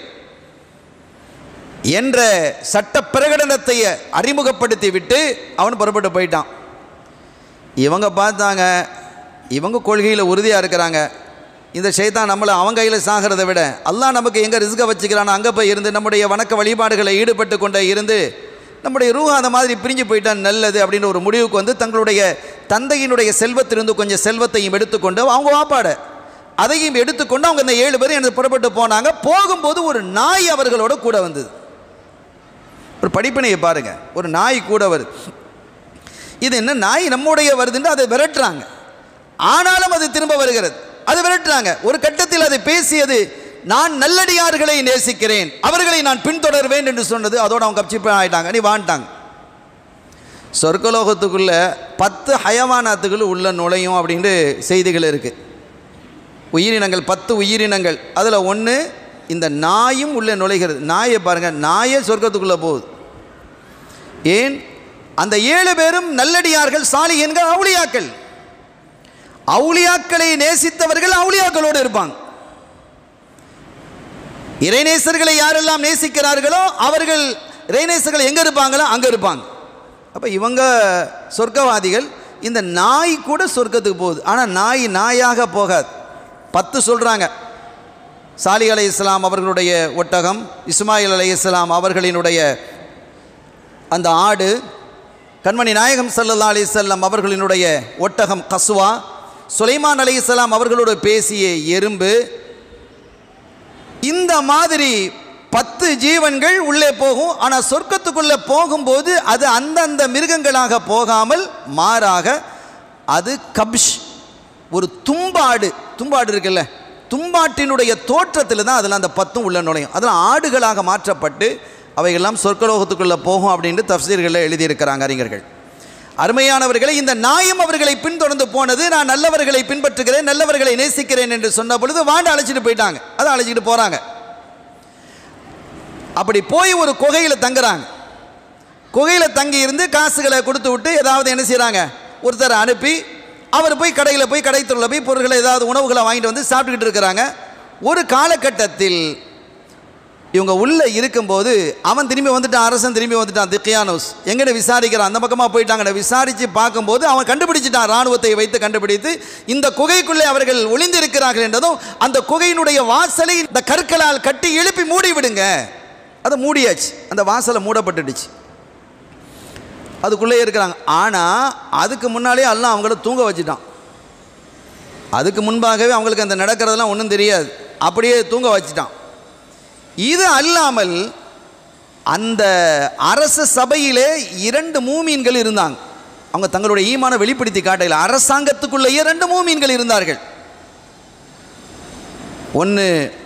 என்ற சட்ட பிரகடனத்தை அறிமுகப்படுத்தி விட்டு அவன் புறப்பட்டு போயிட்டான் இவங்க பார்த்தாங்க இவங்க கொள்கையில் உறுதியாக இருக்கிறாங்க இந்த ஷைத்தான் நம்மளை அவன் கையில் சாகிறத விட அல்லாஹ் நமக்கு எங்கே ரிஸ்கை வச்சுக்கிறானோ அங்கே போய் இருந்து நம்முடைய வணக்க வழிபாடுகளை ஈடுபட்டு கொண்டே இருந்து நம்முடைய ரூஹா அந்த மாதிரி பிரிஞ்சு போயிட்டான் நல்லது அப்படின்னு ஒரு முடிவுக்கு வந்து தங்களுடைய தந்தையினுடைய செல்வத்திலிருந்து கொஞ்சம் செல்வத்தையும் எடுத்துக்கொண்டு அவங்க வாப்பாட அதையும் எடுத்துக்கொண்டு அவங்க இந்த ஏழு பேரும் எனக்கு புறப்பட்டு போனாங்க போகும்போது ஒரு நாய் அவர்களோட கூட வந்தது ஒரு படிப்பினையை பாருங்க ஒரு நாய் கூட வருது இது என்ன நாய் நம்முடைய வருதுன்னு அதை விரட்டுறாங்க ஆனாலும் அது திரும்ப வருகிறது அது விரட்டுறாங்க ஒரு கட்டத்தில் அதை பேசியது நான் நல்லடியார்களை நேசிக்கிறேன் அவர்களை நான் பின்தொடர்வேன் என்று சொன்னது அதோட அவங்க கப்சி ஆயிட்டாங்க நீ வாண்டாங்க சொர்க்கலோகத்துக்குள்ள பத்து ஹயவானாத்துக்குள்ள உள்ள நுழையும் அப்படின்ட்டு செய்திகள் இருக்குது உயிரினங்கள் பத்து உயிரினங்கள் அதில் ஒன்று இந்த நாயும் உள்ளே நுழைகிறது நாயை பாருங்கள் நாயே சொர்க்கத்துக்குள்ளே போகுது ஏன் அந்த ஏழு பேரும் நல்லடியார்கள் சாலிகன்கள் அவுளியாக்கள் அவுளியாக்களை நேசித்தவர்கள் அவுளியாக்களோடு இருப்பாங்க இறைநேசர்களை யாரெல்லாம் நேசிக்கிறார்களோ அவர்கள் இறைநேசர்கள் எங்கே இருப்பாங்களோ அங்கே இருப்பாங்க அப்போ இவங்க சொர்க்கவாதிகள் இந்த நாய் கூட சொர்க்கத்துக்கு போகுது ஆனால் நாய் நாயாக போகாது பத்து சொல்கிறாங்க சாலி அலை இஸ்லாம் அவர்களுடைய ஒட்டகம் இஸ்மாயில் அலை இஸ்லாம் அவர்களினுடைய அந்த ஆடு கண்மணி நாயகம் சல்லல்லா அலி செல்லம் அவர்களினுடைய ஒட்டகம் கசுவா சுலைமான் அலி இஸ்லாம் அவர்களோடு பேசிய எறும்பு இந்த மாதிரி பத்து ஜீவன்கள் உள்ளே போகும் ஆனால் சொர்க்கத்துக்குள்ளே போகும்போது அது அந்தந்த மிருகங்களாக போகாமல் மாறாக அது கப்ஷ் ஒரு தும்பாடு தும்பாடு இருக்குல்ல தும்பாட்டினுடைய தோற்றத்தில் தான் அதில் அந்த பத்தும் உள்ள நுழையும் அதில் ஆடுகளாக மாற்றப்பட்டு அவைகள்லாம் சொர்க்கலோகத்துக்குள்ளே போகும் அப்படின்ட்டு தப்சீர்களில் எழுதியிருக்கிறாங்க அறிஞர்கள் அருமையானவர்களை இந்த நாயம் அவர்களை பின்தொடர்ந்து போனது நான் நல்லவர்களை பின்பற்றுகிறேன் நல்லவர்களை நேசிக்கிறேன் என்று சொன்ன பொழுது வாண்டு அழைச்சிட்டு போயிட்டாங்க அதை அழைச்சிட்டு போகிறாங்க அப்படி போய் ஒரு குகையில் தங்குறாங்க குகையில் தங்கி இருந்து காசுகளை கொடுத்து விட்டு ஏதாவது என்ன செய்கிறாங்க ஒருத்தரை அனுப்பி அவர் போய் கடையில் போய் கடைத்தொழில் போய் பொருட்களை ஏதாவது உணவுகளை வாங்கிட்டு வந்து சாப்பிட்டுக்கிட்டு இருக்கிறாங்க ஒரு காலகட்டத்தில் இவங்க உள்ளே இருக்கும்போது அவன் திரும்பி வந்துட்டான் அரசன் திரும்பி வந்துட்டான் திக்கியானோஸ் எங்கன்னு விசாரிக்கிறான் அந்த பக்கமாக போயிட்டாங்க விசாரித்து பார்க்கும்போது அவன் கண்டுபிடிச்சிட்டான் இராணுவத்தை வைத்து கண்டுபிடித்து இந்த குகைக்குள்ளே அவர்கள் ஒளிந்திருக்கிறார்கள் என்றதும் அந்த குகையினுடைய வாசலை இந்த கற்களால் கட்டி எழுப்பி மூடி விடுங்க அதை மூடியாச்சு அந்த வாசலை மூடப்பட்டுடுச்சு அதுக்குள்ளே இருக்கிறாங்க ஆனால் அதுக்கு முன்னாலே எல்லாம் அவங்கள தூங்க வச்சுட்டான் அதுக்கு முன்பாகவே அவங்களுக்கு அந்த நடக்கிறதெல்லாம் ஒன்றும் தெரியாது அப்படியே தூங்க வச்சுட்டான் இது அல்லாமல் அந்த அரச சபையிலே இரண்டு மூமீன்கள் இருந்தாங்க அவங்க தங்களுடைய ஈமான வெளிப்படுத்தி காட்டல அரசாங்கத்துக்குள்ளேயே ரெண்டு மூமீன்கள் இருந்தார்கள் ஒன்று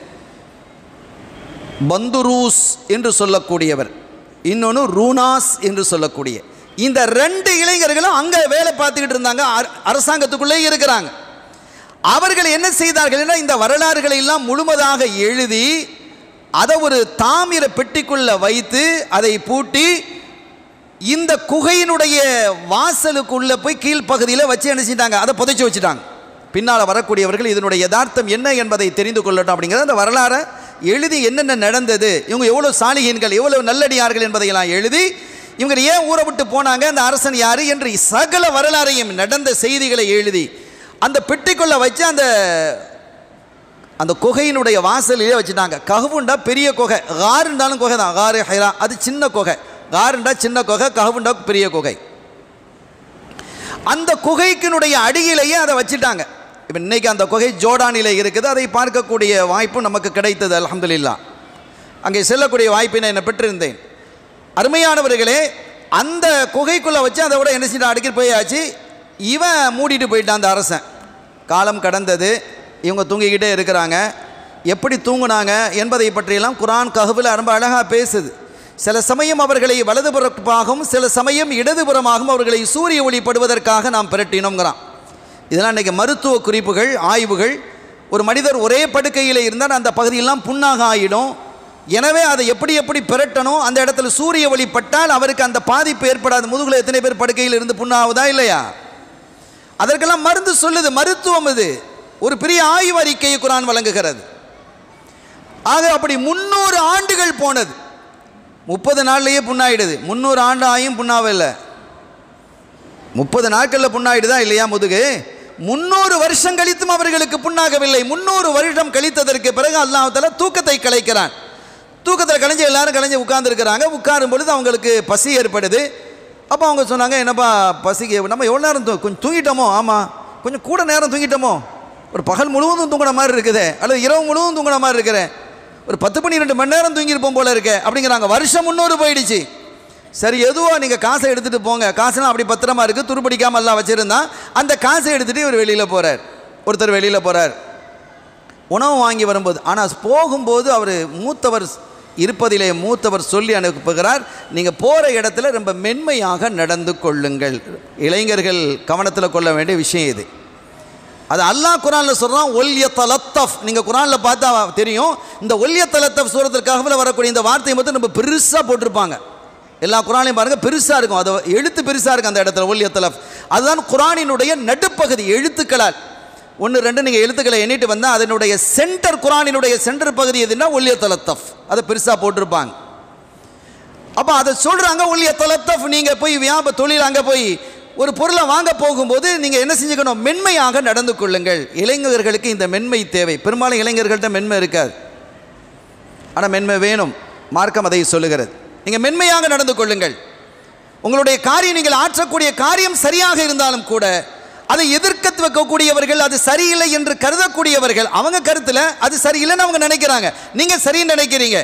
பந்துரூஸ் என்று சொல்லக்கூடியவர் இன்னொன்று ரூனாஸ் என்று சொல்லக்கூடிய இந்த ரெண்டு இளைஞர்களும் அங்கே வேலை பார்த்துக்கிட்டு இருந்தாங்க அர- அரசாங்கத்துக்குள்ளே இருக்கிறாங்க அவர்கள் என்ன செய்தார்கள் என்றால் இந்த வரலாறுகளை எல்லாம் முழுவதாக எழுதி அதை ஒரு தாமிர பெட்டிக்குள்ள வைத்து அதை பூட்டி இந்த குகையினுடைய வாசலுக்குள்ள போய் கீழ்ப்பகுதியில் வச்சு என்ன செஞ்சிட்டாங்க அதை புதைச்சி வச்சுட்டாங்க பின்னால் வரக்கூடியவர்கள் இதனுடைய யதார்த்தம் என்ன என்பதை தெரிந்து கொள்ளட்டும் அப்படிங்கிறத அந்த வரலாறை எழுதி என்னென்ன நடந்தது இவங்க எவ்வளோ சாலிகீன்கள் எவ்வளோ நல்லடியார்கள் என்பதையெல்லாம் எழுதி இவங்க ஏன் ஊரை விட்டு போனாங்க அந்த அரசன் யார் என்று சகல வரலாறையும் நடந்த செய்திகளை எழுதி அந்த பெட்டிக்குள்ள வச்சு அந்த அந்த குகையினுடைய வாசலிலே வச்சுட்டாங்க கஹவுண்டா பெரிய குகை காருண்டாலும் குகை தான் காரு ஹைரா அது சின்ன குகை காருண்டா சின்ன குகை கஹவுண்டா பெரிய குகை அந்த குகைக்கினுடைய அடியிலேயே அதை வச்சுட்டாங்க இப்போ இன்னைக்கு அந்த குகை ஜோர்டானிலே இருக்குது அதை பார்க்கக்கூடிய வாய்ப்பு நமக்கு கிடைத்தது அல்ஹம்துலில்லாஹ் அங்கே செல்லக்கூடிய வாய்ப்பினை நான் பெற்றிருந்தேன் அருமையானவர்களே அந்த குகைக்குள்ளே வச்சு அதை விட என்ன செஞ்சு அடிக்கிட்டு போயாச்சு இவன் மூடிட்டு போயிட்டான் அந்த அரசன் காலம் கடந்தது இவங்க தூங்கிக்கிட்டே இருக்கிறாங்க எப்படி தூங்குனாங்க என்பதை பற்றியெல்லாம் குரான் கஹுவில் ரொம்ப அழகாக பேசுது சில சமயம் அவர்களை வலதுபுறமாகவும் சில சமயம் இடதுபுறமாகவும் அவர்களை சூரிய ஒளி படுவதற்காக நாம் பிரட்டினோங்கிறான் இதெல்லாம் இன்றைக்கி மருத்துவ குறிப்புகள் ஆய்வுகள் ஒரு மனிதர் ஒரே படுக்கையில் இருந்தால் அந்த பகுதியெல்லாம் புண்ணாக ஆயிடும் எனவே அதை எப்படி எப்படி பிரட்டணும் அந்த இடத்துல சூரிய ஒளி பட்டால் அவருக்கு அந்த பாதிப்பு ஏற்படாது முதுகுல எத்தனை பேர் படுக்கையில் இருந்து புண்ணாகுதா இல்லையா அதற்கெல்லாம் மருந்து சொல்லுது மருத்துவம் இது ஒரு பெரிய ஆய்வு அறிக்கையை குரான் வழங்குகிறது ஆக அப்படி முந்நூறு ஆண்டுகள் போனது முப்பது நாள்லயே புண்ணாயிடுது முந்நூறு ஆண்டு ஆயும் புண்ணாவில்லை முப்பது நாட்களில் புண்ணாயிடுதா இல்லையா முதுகு முன்னூறு வருஷம் கழித்தும் அவர்களுக்கு புண்ணாகவில்லை முன்னூறு வருடம் கழித்ததற்கு பிறகு அல்லாஹால தூக்கத்தை கலைக்கிறான் தூக்கத்தில் கலைஞ்சு எல்லாரும் கலைஞ்சு உட்கார்ந்துருக்கிறாங்க உட்காரும் பொழுது அவங்களுக்கு பசி ஏற்படுது அப்போ அவங்க சொன்னாங்க என்னப்பா பசிக்கு நம்ம எவ்வளோ நேரம் தூ- கொஞ்சம் தூங்கிட்டோமோ ஆமாம் கொஞ்சம் கூட நேரம் தூங்கிட்டோமோ ஒரு பகல் முழுவதும் தூங்குன மாதிரி இருக்குதே அல்லது இரவு முழுவதும் தூங்குன மாதிரி இருக்கிறே ஒரு பத்து பன்னிரெண்டு மணி நேரம் தூங்கியிருப்போம் போல இருக்கே அப்படிங்கிறாங்க வருஷம் முன்னூறு போயிடுச்சு சரி எதுவோ நீங்கள் காசை எடுத்துகிட்டு போங்க காசுலாம் அப்படி பத்திரமா இருக்குது துருப்பிடிக்காம எல்லாம் வச்சுருந்தா அந்த காசை எடுத்துகிட்டு இவர் வெளியில் போகிறார் ஒருத்தர் வெளியில் போகிறார் உணவு வாங்கி வரும்போது ஆனால் போகும்போது அவர் மூத்தவர் இருப்பதிலே மூத்தவர் சொல்லி அனுப்புகிறார் நீங்கள் போகிற இடத்துல ரொம்ப மென்மையாக நடந்து கொள்ளுங்கள் இளைஞர்கள் கவனத்தில் கொள்ள வேண்டிய விஷயம் இது அது அல்லாஹ் குரானில் சொல்கிறான் ஒல்ய தலத்தஃப் நீங்கள் குரானில் பார்த்தா தெரியும் இந்த ஒல்ய தலத்தஃப் சூரத்திற்காக வரக்கூடிய இந்த வார்த்தையை மட்டும் நம்ம பெருசாக போட்டிருப்பாங்க எல்லா குரானையும் பாருங்கள் பெருசாக இருக்கும் அது எழுத்து பெருசாக இருக்கும் அந்த இடத்துல ஒல்ய தலஃப் அதுதான் குரானினுடைய நடுப்பகுதி எழுத்துக்களால் ஒன்று ரெண்டு நீங்கள் எழுத்துக்களை எண்ணிட்டு வந்தால் அதனுடைய சென்டர் குரானினுடைய சென்டர் பகுதி எதுன்னா ஒல்லிய தலத்தஃப் அதை பெருசாக போட்டிருப்பாங்க அப்போ அதை சொல்கிறாங்க ஒல்லிய தலத்தஃப் நீங்கள் போய் வியாப தொழில் அங்கே போய் ஒரு பொருளை வாங்க போகும்போது நீங்கள் என்ன செஞ்சுக்கணும் மென்மையாக நடந்து கொள்ளுங்கள் இளைஞர்களுக்கு இந்த மென்மை தேவை பெரும்பாலும் இளைஞர்கள்ட்ட மென்மை இருக்காது ஆனால் மென்மை வேணும் மார்க்கம் அதை சொல்லுகிறது நீங்கள் மென்மையாக நடந்து கொள்ளுங்கள் உங்களுடைய காரியம் நீங்கள் ஆற்றக்கூடிய காரியம் சரியாக இருந்தாலும் கூட அதை எதிர்க்க வைக்கக்கூடியவர்கள் அது சரியில்லை என்று கருதக்கூடியவர்கள் அவங்க கருத்தில் அது சரியில்லைன்னு அவங்க நினைக்கிறாங்க நீங்கள் சரின்னு நினைக்கிறீங்க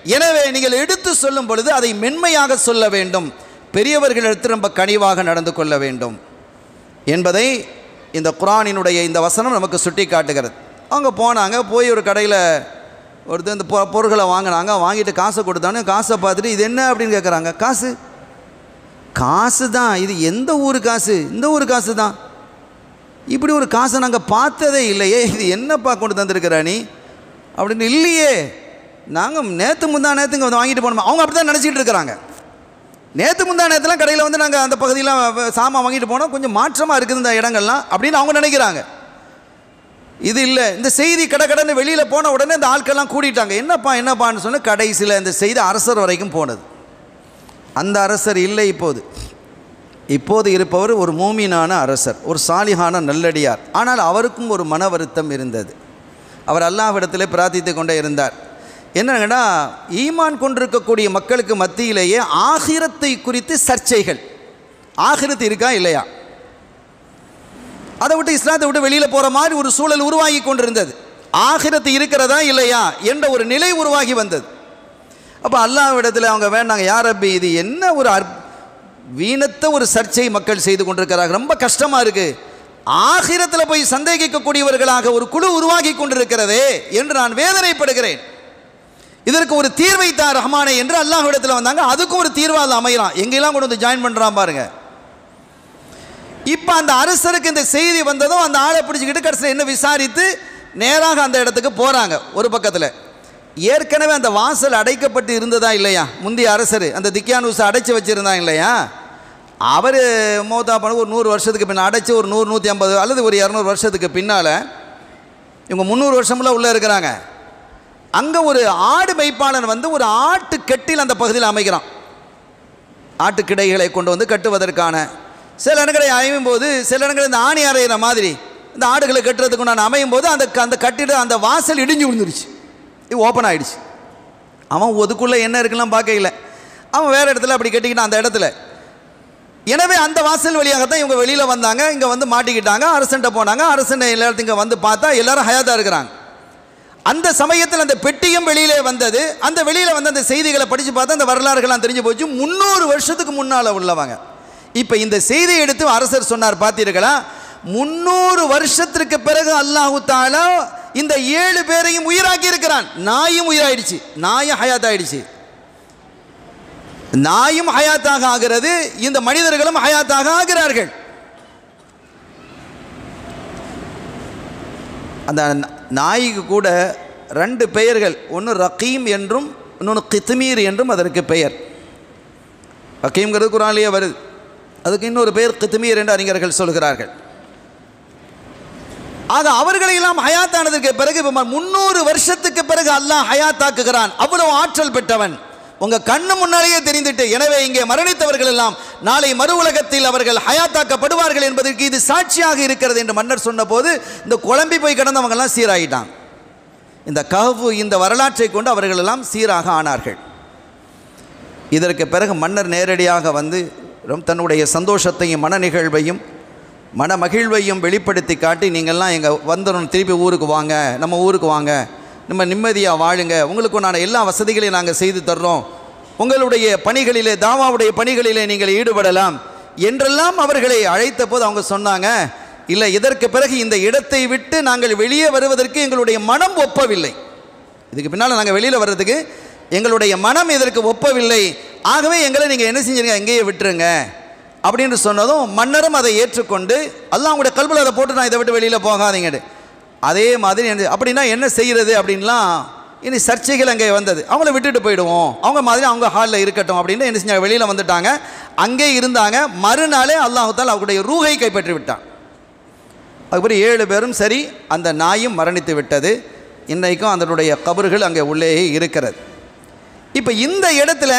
எனவே நீங்கள் எடுத்து சொல்லும் பொழுது அதை மென்மையாக சொல்ல வேண்டும் பெரியவர்களிடத்தில் ரொம்ப கனிவாக நடந்து கொள்ள வேண்டும் என்பதை இந்த குரானினுடைய இந்த வசனம் நமக்கு சுட்டி காட்டுகிறது அவங்க போனாங்க போய் ஒரு கடையில் ஒருத்தர் இந்த பொ பொருட்களை வாங்கினாங்க வாங்கிட்டு காசை கொடுத்தானே காசை பார்த்துட்டு இது என்ன அப்படின்னு கேட்குறாங்க காசு காசு தான் இது எந்த ஊர் காசு இந்த ஊர் காசு தான் இப்படி ஒரு காசை நாங்கள் பார்த்ததே இல்லையே இது என்னப்பா கொண்டு தந்திருக்கிற நீ அப்படின்னு இல்லையே நாங்கள் நேற்று முந்தா நேற்றுங்க வந்து வாங்கிட்டு போனோம் அவங்க அப்படி தான் நினச்சிக்கிட்டு இருக்கிறாங்க நேற்று முந்தா நேரத்துலாம் கடையில் வந்து நாங்கள் அந்த பகுதியெலாம் வ- சாமான் வாங்கிட்டு போனோம் கொஞ்சம் மாற்றமாக இருக்குது இந்த இடங்கள்லாம் அப்படின்னு அவங்க நினைக்கிறாங்க இது இல்லை இந்த செய்தி கடை கடைன்னு வெளியில் போன உடனே இந்த ஆட்கள்லாம் கூடிட்டாங்க என்னப்பா என்னப்பான்னு சொன்ன கடைசியில் இந்த செய்தி அரசர் வரைக்கும் போனது அந்த அரசர் இல்லை இப்போது இப்போது இருப்பவர் ஒரு மூமீனான அரசர் ஒரு சாலிகான நல்லடியார் ஆனால் அவருக்கும் ஒரு மன வருத்தம் இருந்தது அவர் அல்லாஹ்விடத்திலே பிரார்த்தித்து கொண்டே இருந்தார் என்னங்கன்னா ஈமான் கொண்டிருக்கக்கூடிய மக்களுக்கு மத்தியிலேயே ஆகிரத்தை குறித்து சர்ச்சைகள் ஆகிரத்து இருக்கா இல்லையா அதை விட்டு இஸ்லாத்தை விட்டு வெளியில் போகிற மாதிரி ஒரு சூழல் உருவாகி கொண்டிருந்தது ஆகிரத்து இருக்கிறதா இல்லையா என்ற ஒரு நிலை உருவாகி வந்தது அப்போ அல்லாஹ்விடத்தில் அவங்க வேண்டாங்க யார் ரப்பி இது என்ன ஒரு அற் வீணத்த ஒரு சர்ச்சை மக்கள் செய்து கொண்டிருக்கிறாங்க ரொம்ப கஷ்டமாக இருக்குது ஆகிரத்தில் போய் சந்தேகிக்கக்கூடியவர்களாக ஒரு குழு உருவாகி கொண்டிருக்கிறதே என்று நான் வேதனைப்படுகிறேன் இதற்கு ஒரு தீர்வை தா ரஹ்மானே என்று அல்லாஹ்விடத்தில் வந்தாங்க அதுக்கும் ஒரு தீர்வாக அது அமையலாம் எங்கெல்லாம் கொண்டு வந்து ஜாயின் பண்ணுறான் பாருங்க இப்போ அந்த அரசருக்கு இந்த செய்தி வந்ததும் அந்த ஆளை பிடிச்சிக்கிட்டு கடைசியில் என்ன விசாரித்து நேராக அந்த இடத்துக்கு போகிறாங்க ஒரு பக்கத்தில் ஏற்கனவே அந்த வாசல் அடைக்கப்பட்டு இருந்ததா இல்லையா முந்தைய அரசர் அந்த திக்கியானூசை அடைச்சி வச்சுருந்தான் இல்லையா அவர் மோதா பண்ண ஒரு நூறு வருஷத்துக்கு பின்னால் அடைச்சி ஒரு நூறு நூற்றி ஐம்பது அல்லது ஒரு இரநூறு வருஷத்துக்கு பின்னால் இவங்க முந்நூறு வருஷம்லாம் உள்ளே இருக்கிறாங்க அங்கே ஒரு ஆடு மேய்ப்பாளன் வந்து ஒரு ஆட்டு கெட்டில் அந்த பகுதியில் அமைக்கிறான் ஆட்டுக்கிடைகளை கொண்டு வந்து கட்டுவதற்கான சில இடங்களை அமையும் போது சில இடங்களில் இந்த ஆணி அறையிற மாதிரி இந்த ஆடுகளை கட்டுறதுக்கு நான் அமையும் போது அந்த அந்த கட்டிட அந்த வாசல் இடிஞ்சு விழுந்துருச்சு இது ஓப்பன் ஆயிடுச்சு அவன் ஒதுக்குள்ளே என்ன இருக்குலாம் பார்க்கல அவன் வேறு இடத்துல அப்படி கட்டிக்கிட்டான் அந்த இடத்துல எனவே அந்த வாசல் வழியாகத்தான் இவங்க வெளியில் வந்தாங்க இங்கே வந்து மாட்டிக்கிட்டாங்க அரசன்ட்ட போனாங்க அரசன் எல்லாத்தையும் இங்கே வந்து பார்த்தா எல்லாரும் ஹயாதாக இருக்கிறாங்க அந்த சமயத்தில் அந்த பெட்டியும் வெளியிலே வந்தது அந்த வெளியில் வந்து அந்த செய்திகளை படித்து பார்த்தா அந்த வரலாறுகள்லாம் தெரிஞ்சு போச்சு முந்நூறு வருஷத்துக்கு முன்னால் உள்ளவங்க இப்போ இந்த செய்தியை எடுத்து அரசர் சொன்னார் பார்த்தீர்களா முந்நூறு வருஷத்திற்கு பிறகு அல்லாஹு தாலா இந்த ஏழு பேரையும் உயிராக்கி இருக்கிறான் நாயும் உயிராயிடுச்சு நாயும் ஹயாத் ஆயிடுச்சு நாயும் ஹயாத்தாக ஆகிறது இந்த மனிதர்களும் ஹயாத்தாக ஆகிறார்கள் அந்த நாய்க்கு கூட ரெண்டு பெயர்கள் ஒன்று ரகீம் என்றும் இன்னொன்று கித்மீர் என்றும் அதற்கு பெயர் ரகீம்ங்கிறது குரானிலேயே வருது அதுக்கு இன்னொரு பெயர் கித்மீர் என்று அறிஞர்கள் சொல்கிறார்கள் ஆக அவர்களையெல்லாம் ஹயாத்தானதுக்கு பிறகு இப்போ முந்நூறு வருஷத்துக்கு பிறகு அல்லாஹ் ஹயாத்தாக்குகிறான் அவ்வளவு ஆற்றல் பெற்றவன் உங்க கண்ணு முன்னாலேயே தெரிந்துட்டு எனவே இங்கே மரணித்தவர்கள் எல்லாம் நாளை மறு உலகத்தில் அவர்கள் ஹயாத்தாக்கப்படுவார்கள் என்பதற்கு இது சாட்சியாக இருக்கிறது என்று மன்னர் சொன்னபோது இந்த குழம்பி போய் கிடந்தவங்க எல்லாம் சீராகிட்டாங்க இந்த கஹ்வு இந்த வரலாற்றை கொண்டு அவர்கள் எல்லாம் சீராக ஆனார்கள் இதற்கு பிறகு மன்னர் நேரடியாக வந்து ரொம்ப தன்னுடைய சந்தோஷத்தையும் மன நிகழ்வையும் மன மகிழ்வையும் வெளிப்படுத்தி காட்டி நீங்கள்லாம் எங்கள் வந்துடணும் திருப்பி ஊருக்கு வாங்க நம்ம ஊருக்கு வாங்க நம்ம நிம்மதியாக வாழுங்க உங்களுக்கு நான் எல்லா வசதிகளையும் நாங்கள் செய்து தர்றோம் உங்களுடைய பணிகளிலே தாவாவுடைய பணிகளிலே நீங்கள் ஈடுபடலாம் என்றெல்லாம் அவர்களை அழைத்த போது அவங்க சொன்னாங்க இல்லை இதற்கு பிறகு இந்த இடத்தை விட்டு நாங்கள் வெளியே வருவதற்கு எங்களுடைய மனம் ஒப்பவில்லை இதுக்கு பின்னால் நாங்கள் வெளியில் வர்றதுக்கு எங்களுடைய மனம் இதற்கு ஒப்பவில்லை ஆகவே எங்களை நீங்கள் என்ன செஞ்சீங்க எங்கேயே விட்டுருங்க அப்படின்னு சொன்னதும் மன்னரும் அதை ஏற்றுக்கொண்டு அல்லாஹ் உங்களுடைய கல்வியில் அதை போட்டு நான் இதை விட்டு வெளியில் போகாதீங்கன்னு அதே மாதிரி என்ன- அப்படின்னா என்ன செய்கிறது அப்படின்லாம் இனி சர்ச்சைகள் அங்கே வந்தது அவங்கள விட்டுட்டு போயிடுவோம் அவங்க மாதிரி அவங்க ஹாலில் இருக்கட்டும் அப்படின்னு என்ன செஞ்சாங்க வெளியில் வந்துட்டாங்க அங்கே இருந்தாங்க மறுநாளே அல்லாஹால் அவருடைய ரூகை கைப்பற்றி விட்டான் அதுக்கப்புறம் ஏழு பேரும் சரி அந்த நாயும் மரணித்து விட்டது இன்றைக்கும் அதனுடைய கபறுகள் அங்கே உள்ளேயே இருக்கிறது இப்போ இந்த இடத்துல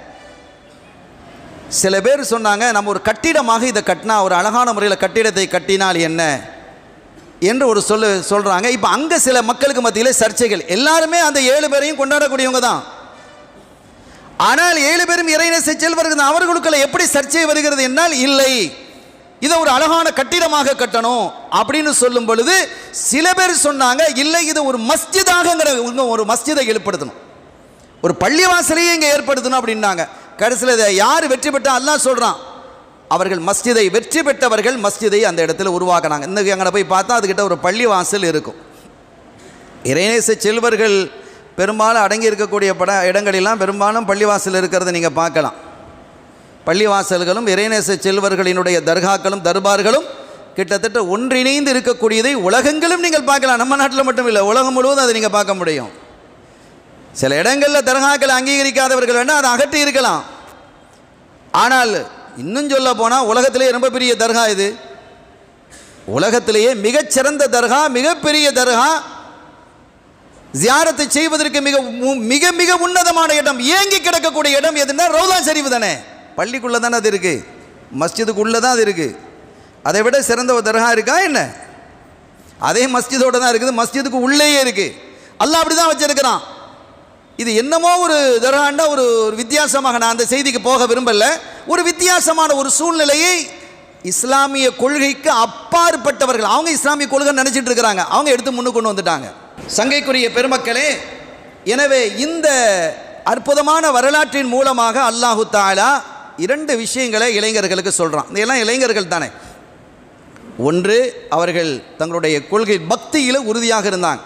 சில பேர் சொன்னாங்க நம்ம ஒரு கட்டிடமாக இதை கட்டினா ஒரு அழகான முறையில் கட்டிடத்தை கட்டினால் என்ன என்று ஒரு சொல்லு சொல்கிறாங்க இப்போ அங்கே சில மக்களுக்கு மத்தியில் சர்ச்சைகள் எல்லாருமே அந்த ஏழு பேரையும் கொண்டாடக்கூடியவங்க தான் ஆனால் ஏழு பேரும் இறைநேச செல்வர்கள் அவர்களுக்குள்ள எப்படி சர்ச்சை வருகிறது என்னால் இல்லை இதை ஒரு அழகான கட்டிடமாக கட்டணும் அப்படின்னு சொல்லும் பொழுது சில பேர் சொன்னாங்க இல்லை இது ஒரு மஸ்ஜிதாகங்கிற இன்னும் ஒரு மஸ்ஜிதை ஏற்படுத்தணும் ஒரு பள்ளிவாசலையே இங்கே ஏற்படுத்தணும் அப்படின்னாங்க கடைசியில் இதை யார் வெற்றி பெற்றா அல்லாஹ் சொல்கிறான் அவர்கள் மஸ்ஜிதை வெற்றி பெற்றவர்கள் மஸ்ஜிதை அந்த இடத்துல உருவாக்குனாங்க இன்னைக்கு அங்கே போய் பார்த்தா அதுக்கிட்ட ஒரு பள்ளிவாசல் இருக்கும் இறைநேச செல்வர்கள் பெரும்பாலும் அடங்கி இருக்கக்கூடிய பட இடங்களெல்லாம் பெரும்பாலும் பள்ளிவாசல் இருக்கிறத நீங்கள் பார்க்கலாம் பள்ளிவாசல்களும் இறைநேச செல்வர்களினுடைய தர்காக்களும் தர்பார்களும் கிட்டத்தட்ட ஒன்றிணைந்து இருக்கக்கூடியதை உலகங்களும் நீங்கள் பார்க்கலாம் நம்ம நாட்டில் மட்டும் இல்லை உலகம் முழுவதும் அதை நீங்கள் பார்க்க முடியும் சில இடங்களில் தர்காக்களை அங்கீகரிக்காதவர்கள் வேணால் அதை அகற்றி இருக்கலாம் ஆனால் இன்னும் சொல்ல போனால் உலகத்திலே ரொம்ப பெரிய தர்கா இது உலகத்திலேயே மிகச்சிறந்த தர்கா மிகப்பெரிய தர்கா ஜியாரத்தை செய்வதற்கு மிக மு- மிக மிக உன்னதமான இடம் ஏங்கி கிடக்கக்கூடிய இடம் எதுன்னா ரவுதா ஷரீஃப் தானே பள்ளிக்குள்ளே தானே அது இருக்குது மஸ்ஜிதுக்குள்ளே தான் அது இருக்குது அதை விட சிறந்த ஒரு தர்கா இருக்கா என்ன அதே மஸ்ஜிதோட தான் இருக்குது மஸ்ஜிதுக்கு உள்ளேயே இருக்குது அல்லாஹ் அப்படி தான் வச்சிருக்கிறான் இது என்னமோ ஒரு தர்காண்டா ஒரு ஒரு வித்தியாசமாக நான் அந்த செய்திக்கு போக விரும்பல ஒரு வித்தியாசமான ஒரு சூழ்நிலையை இஸ்லாமிய கொள்கைக்கு அப்பாற்பட்டவர்கள் அவங்க இஸ்லாமிய கொள்கை நினச்சிட்டு இருக்கிறாங்க அவங்க எடுத்து முன்னுக்கு கொண்டு வந்துட்டாங்க சங்கைக்குரிய பெருமக்களே எனவே இந்த அற்புதமான வரலாற்றின் மூலமாக அல்லாஹு தாலா இரண்டு விஷயங்களை இளைஞர்களுக்கு சொல்கிறான் இதெல்லாம் இளைஞர்கள் தானே ஒன்று அவர்கள் தங்களுடைய கொள்கை பக்தியில் உறுதியாக இருந்தாங்க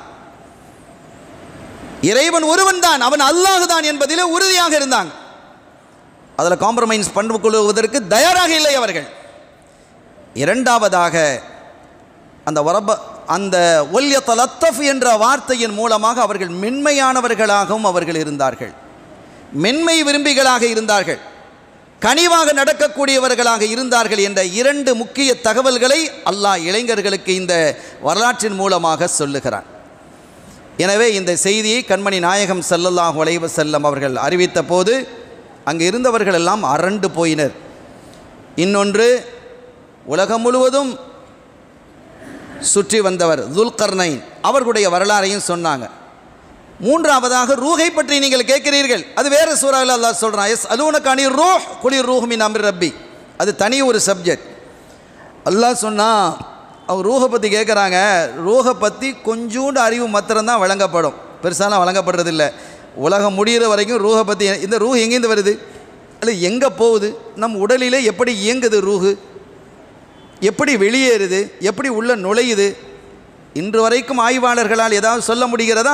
இறைவன் ஒருவன் தான் அவன் அல்லாஹ் தான் என்பதிலே உறுதியாக இருந்தாங்க அதில் காம்ப்ரமைஸ் பண்ணு கொள்வதற்கு தயாராக இல்லை அவர்கள் இரண்டாவதாக அந்த வரப அந்த ஒல்யத்த லத்தஃப் என்ற வார்த்தையின் மூலமாக அவர்கள் மென்மையானவர்களாகவும் அவர்கள் இருந்தார்கள் மென்மை விரும்பிகளாக இருந்தார்கள் கனிவாக நடக்கக்கூடியவர்களாக இருந்தார்கள் என்ற இரண்டு முக்கிய தகவல்களை அல்லாஹ் இளைஞர்களுக்கு இந்த வரலாற்றின் மூலமாக சொல்லுகிறான் எனவே இந்த செய்தியை கண்மணி நாயகம் ஸல்லல்லாஹு அலைஹி வஸல்லம் அவர்கள் அறிவித்த போது அங்கு இருந்தவர்கள் எல்லாம் அரண்டு போயினர் இன்னொன்று உலகம் முழுவதும் சுற்றி வந்தவர் துல்கர்னைன் அவர்களுடைய வரலாறையும் சொன்னாங்க மூன்றாவதாக ரூஹை பற்றி நீங்கள் கேட்கிறீர்கள் அது வேறு சூறாவில் அல்லாஹ் சொல்கிறான் எஸ் அலூனக்கானி ரூஹ் குளிர் ரூஹ் மின் அம்ரி ரப்பி அது தனி ஒரு சப்ஜெக்ட் அல்லாஹ் சொன்னா அவர் ரூஹை பற்றி கேட்குறாங்க ரூஹை பற்றி கொஞ்சூண்டு அறிவு மாத்திரம்தான் வழங்கப்படும் பெருசாலாம் வழங்கப்படுறதில்ல உலகம் முடிகிற வரைக்கும் ரூஹை பற்றி இந்த ரூஹ் எங்கேருந்து வருது அல்ல எங்கே போகுது நம் உடலிலே எப்படி இயங்குது ரூஹு எப்படி வெளியேறுது எப்படி உள்ள நுழையுது இன்று வரைக்கும் ஆய்வாளர்களால் ஏதாவது சொல்ல முடிகிறதா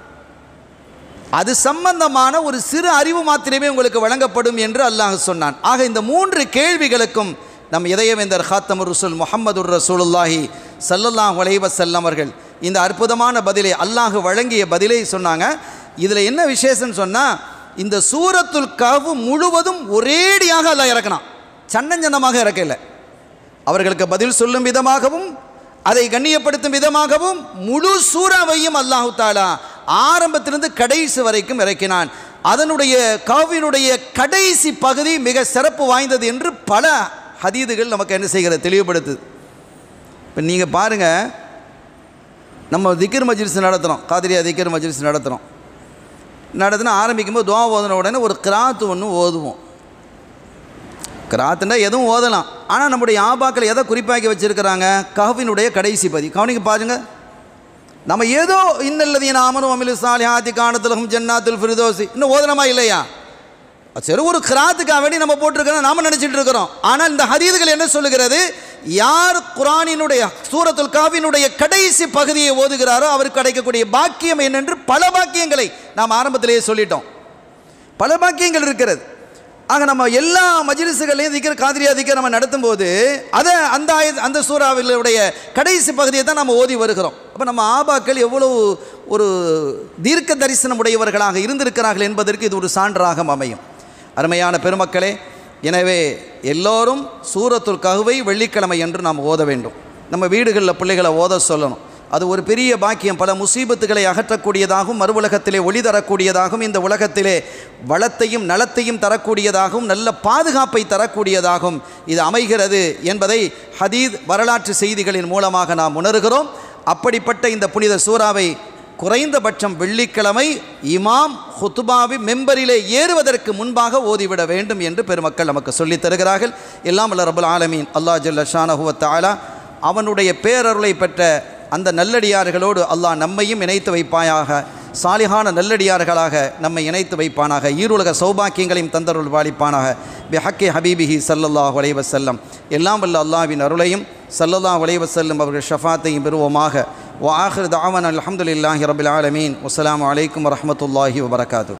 அது சம்பந்தமான ஒரு சிறு அறிவு மாத்திரமே உங்களுக்கு வழங்கப்படும் என்று அல்லாஹ் சொன்னான் ஆக இந்த மூன்று கேள்விகளுக்கும் நம் இதயவேந்தர் ஹாத்தமர் ரசூல் முகமது ரசூலுல்லாஹி சல்லல்லாஹு அலைஹி வஸல்லம் அவர்கள் இந்த அற்புதமான பதிலை அல்லாஹ் வழங்கிய பதிலை சொன்னாங்க இதில் என்ன விசேஷம்னு சொன்னால் இந்த சூரத்துல் கஹ்ஃப் முழுவதும் ஒரேடியாக அல்லாஹ் இறக்கினான் சன்னஞ்சன்னமாக இறக்கல அவர்களுக்கு பதில் சொல்லும் விதமாகவும் அதை கண்ணியப்படுத்தும் விதமாகவும் முழு சூறாவையும் அல்லாஹு தாலா ஆரம்பத்திலிருந்து கடைசி வரைக்கும் இறக்கினான் அதனுடைய காவியினுடைய கடைசி பகுதி மிக சிறப்பு வாய்ந்தது என்று பல ஹதீதுகள் நமக்கு என்ன செய்கிறது தெளிவுபடுத்துது இப்போ நீங்கள் பாருங்கள் நம்ம திக்ர் மஜ்லிஸ் நடத்துகிறோம் காதிரியா திக்ர் மஜ்லிஸ் நடத்துகிறோம் நடத்தினா ஆரம்பிக்கும்போது துவா ஓதின உடனே ஒரு கிராத்து ஒன்று ஓதுவோம் கிராத்துனா எதுவும் ஓதலாம் ஆனால் நம்முடைய ஆபாக்கள் எதை குறிப்பாக்கி வச்சுருக்கிறாங்க கஹ்வினுடைய கடைசி பதி கவனிக்க பாருங்க நம்ம ஏதோ இன்னல்லதீன ஆமனு அமிலு சாலிஹாத்தி காணத்துலகம் ஜன்னாத்துல் ஃபிரிதோசி இன்னும் ஓதனமா இல்லையா சரி ஒரு கிராத்துக்காக வேண்டி நம்ம போட்டிருக்கிறோம் நாம நினச்சிட்டு இருக்கிறோம் ஆனால் இந்த ஹதீதுகள் என்ன சொல்லுகிறது யார் குரானினுடைய சூரத்துல் காவினுடைய கடைசி பகுதியை ஓதுகிறாரோ அவருக்கு கிடைக்கக்கூடிய பாக்கியம் என்னென்று பல பாக்கியங்களை நாம் ஆரம்பத்திலேயே சொல்லிட்டோம் பல பாக்கியங்கள் இருக்கிறது ஆக நம்ம எல்லா மஜ்லிஸுகளையும் திக்கிற காதிரியா திக்கிற நம்ம நடத்தும்போது அதை அந்த ஆய அந்த சூறாவிலுடைய கடைசி பகுதியை தான் நம்ம ஓதி வருகிறோம் அப்போ நம்ம ஆபாக்கள் எவ்வளவு ஒரு தீர்க்க தரிசனம் உடையவர்களாக இருந்திருக்கிறார்கள் என்பதற்கு இது ஒரு சான்றாக அமையும் அருமையான பெருமக்களே எனவே எல்லோரும் சூரத்துல் கஹுவை வெள்ளிக்கிழமை என்று நாம் ஓத வேண்டும் நம்ம வீடுகளில் பிள்ளைகளை ஓத சொல்லணும் அது ஒரு பெரிய பாக்கியம் பல முசீபத்துகளை அகற்றக்கூடியதாகவும் மறு உலகத்திலே ஒளி தரக்கூடியதாகவும் இந்த உலகத்திலே வளத்தையும் நலத்தையும் தரக்கூடியதாகவும் நல்ல பாதுகாப்பை தரக்கூடியதாகவும் இது அமைகிறது என்பதை ஹதீத் வரலாற்று செய்திகளின் மூலமாக நாம் உணர்கிறோம் அப்படிப்பட்ட இந்த புனித சூறாவை குறைந்தபட்சம் வெள்ளிக்கிழமை இமாம் ஹுத்துபாவி மெம்பரிலே ஏறுவதற்கு முன்பாக ஓதிவிட வேண்டும் என்று பெருமக்கள் நமக்கு சொல்லித் தருகிறார்கள் எல்லாம் அல்ல ரபுல் ஆலமீன் அல்லா ஜல்ல ஷானஹுவத் ஆலா அவனுடைய பேரருளை பெற்ற அந்த நல்லடியார்களோடு அல்லாஹ் நம்மையும் இணைத்து வைப்பாயாக சாலிகான நல்லடியார்களாக நம்மை இணைத்து வைப்பானாக ஈருலக சௌபாக்கியங்களையும் தந்தருள் வாழிப்பானாக பிஹக்கே ஹபீபிஹி சல்லல்லாஹ் வலைவசல்லம் எல்லாம் வல்ல அல்லாவின் அருளையும் சல்லல்லாஹ் வலைவசல்லம் அவர்கள் ஷஃபாத்தையும் பெறுவோமாக وآخر دعوانا الحمد لله رب العالمين والسلام عليكم ورحمة الله وبركاته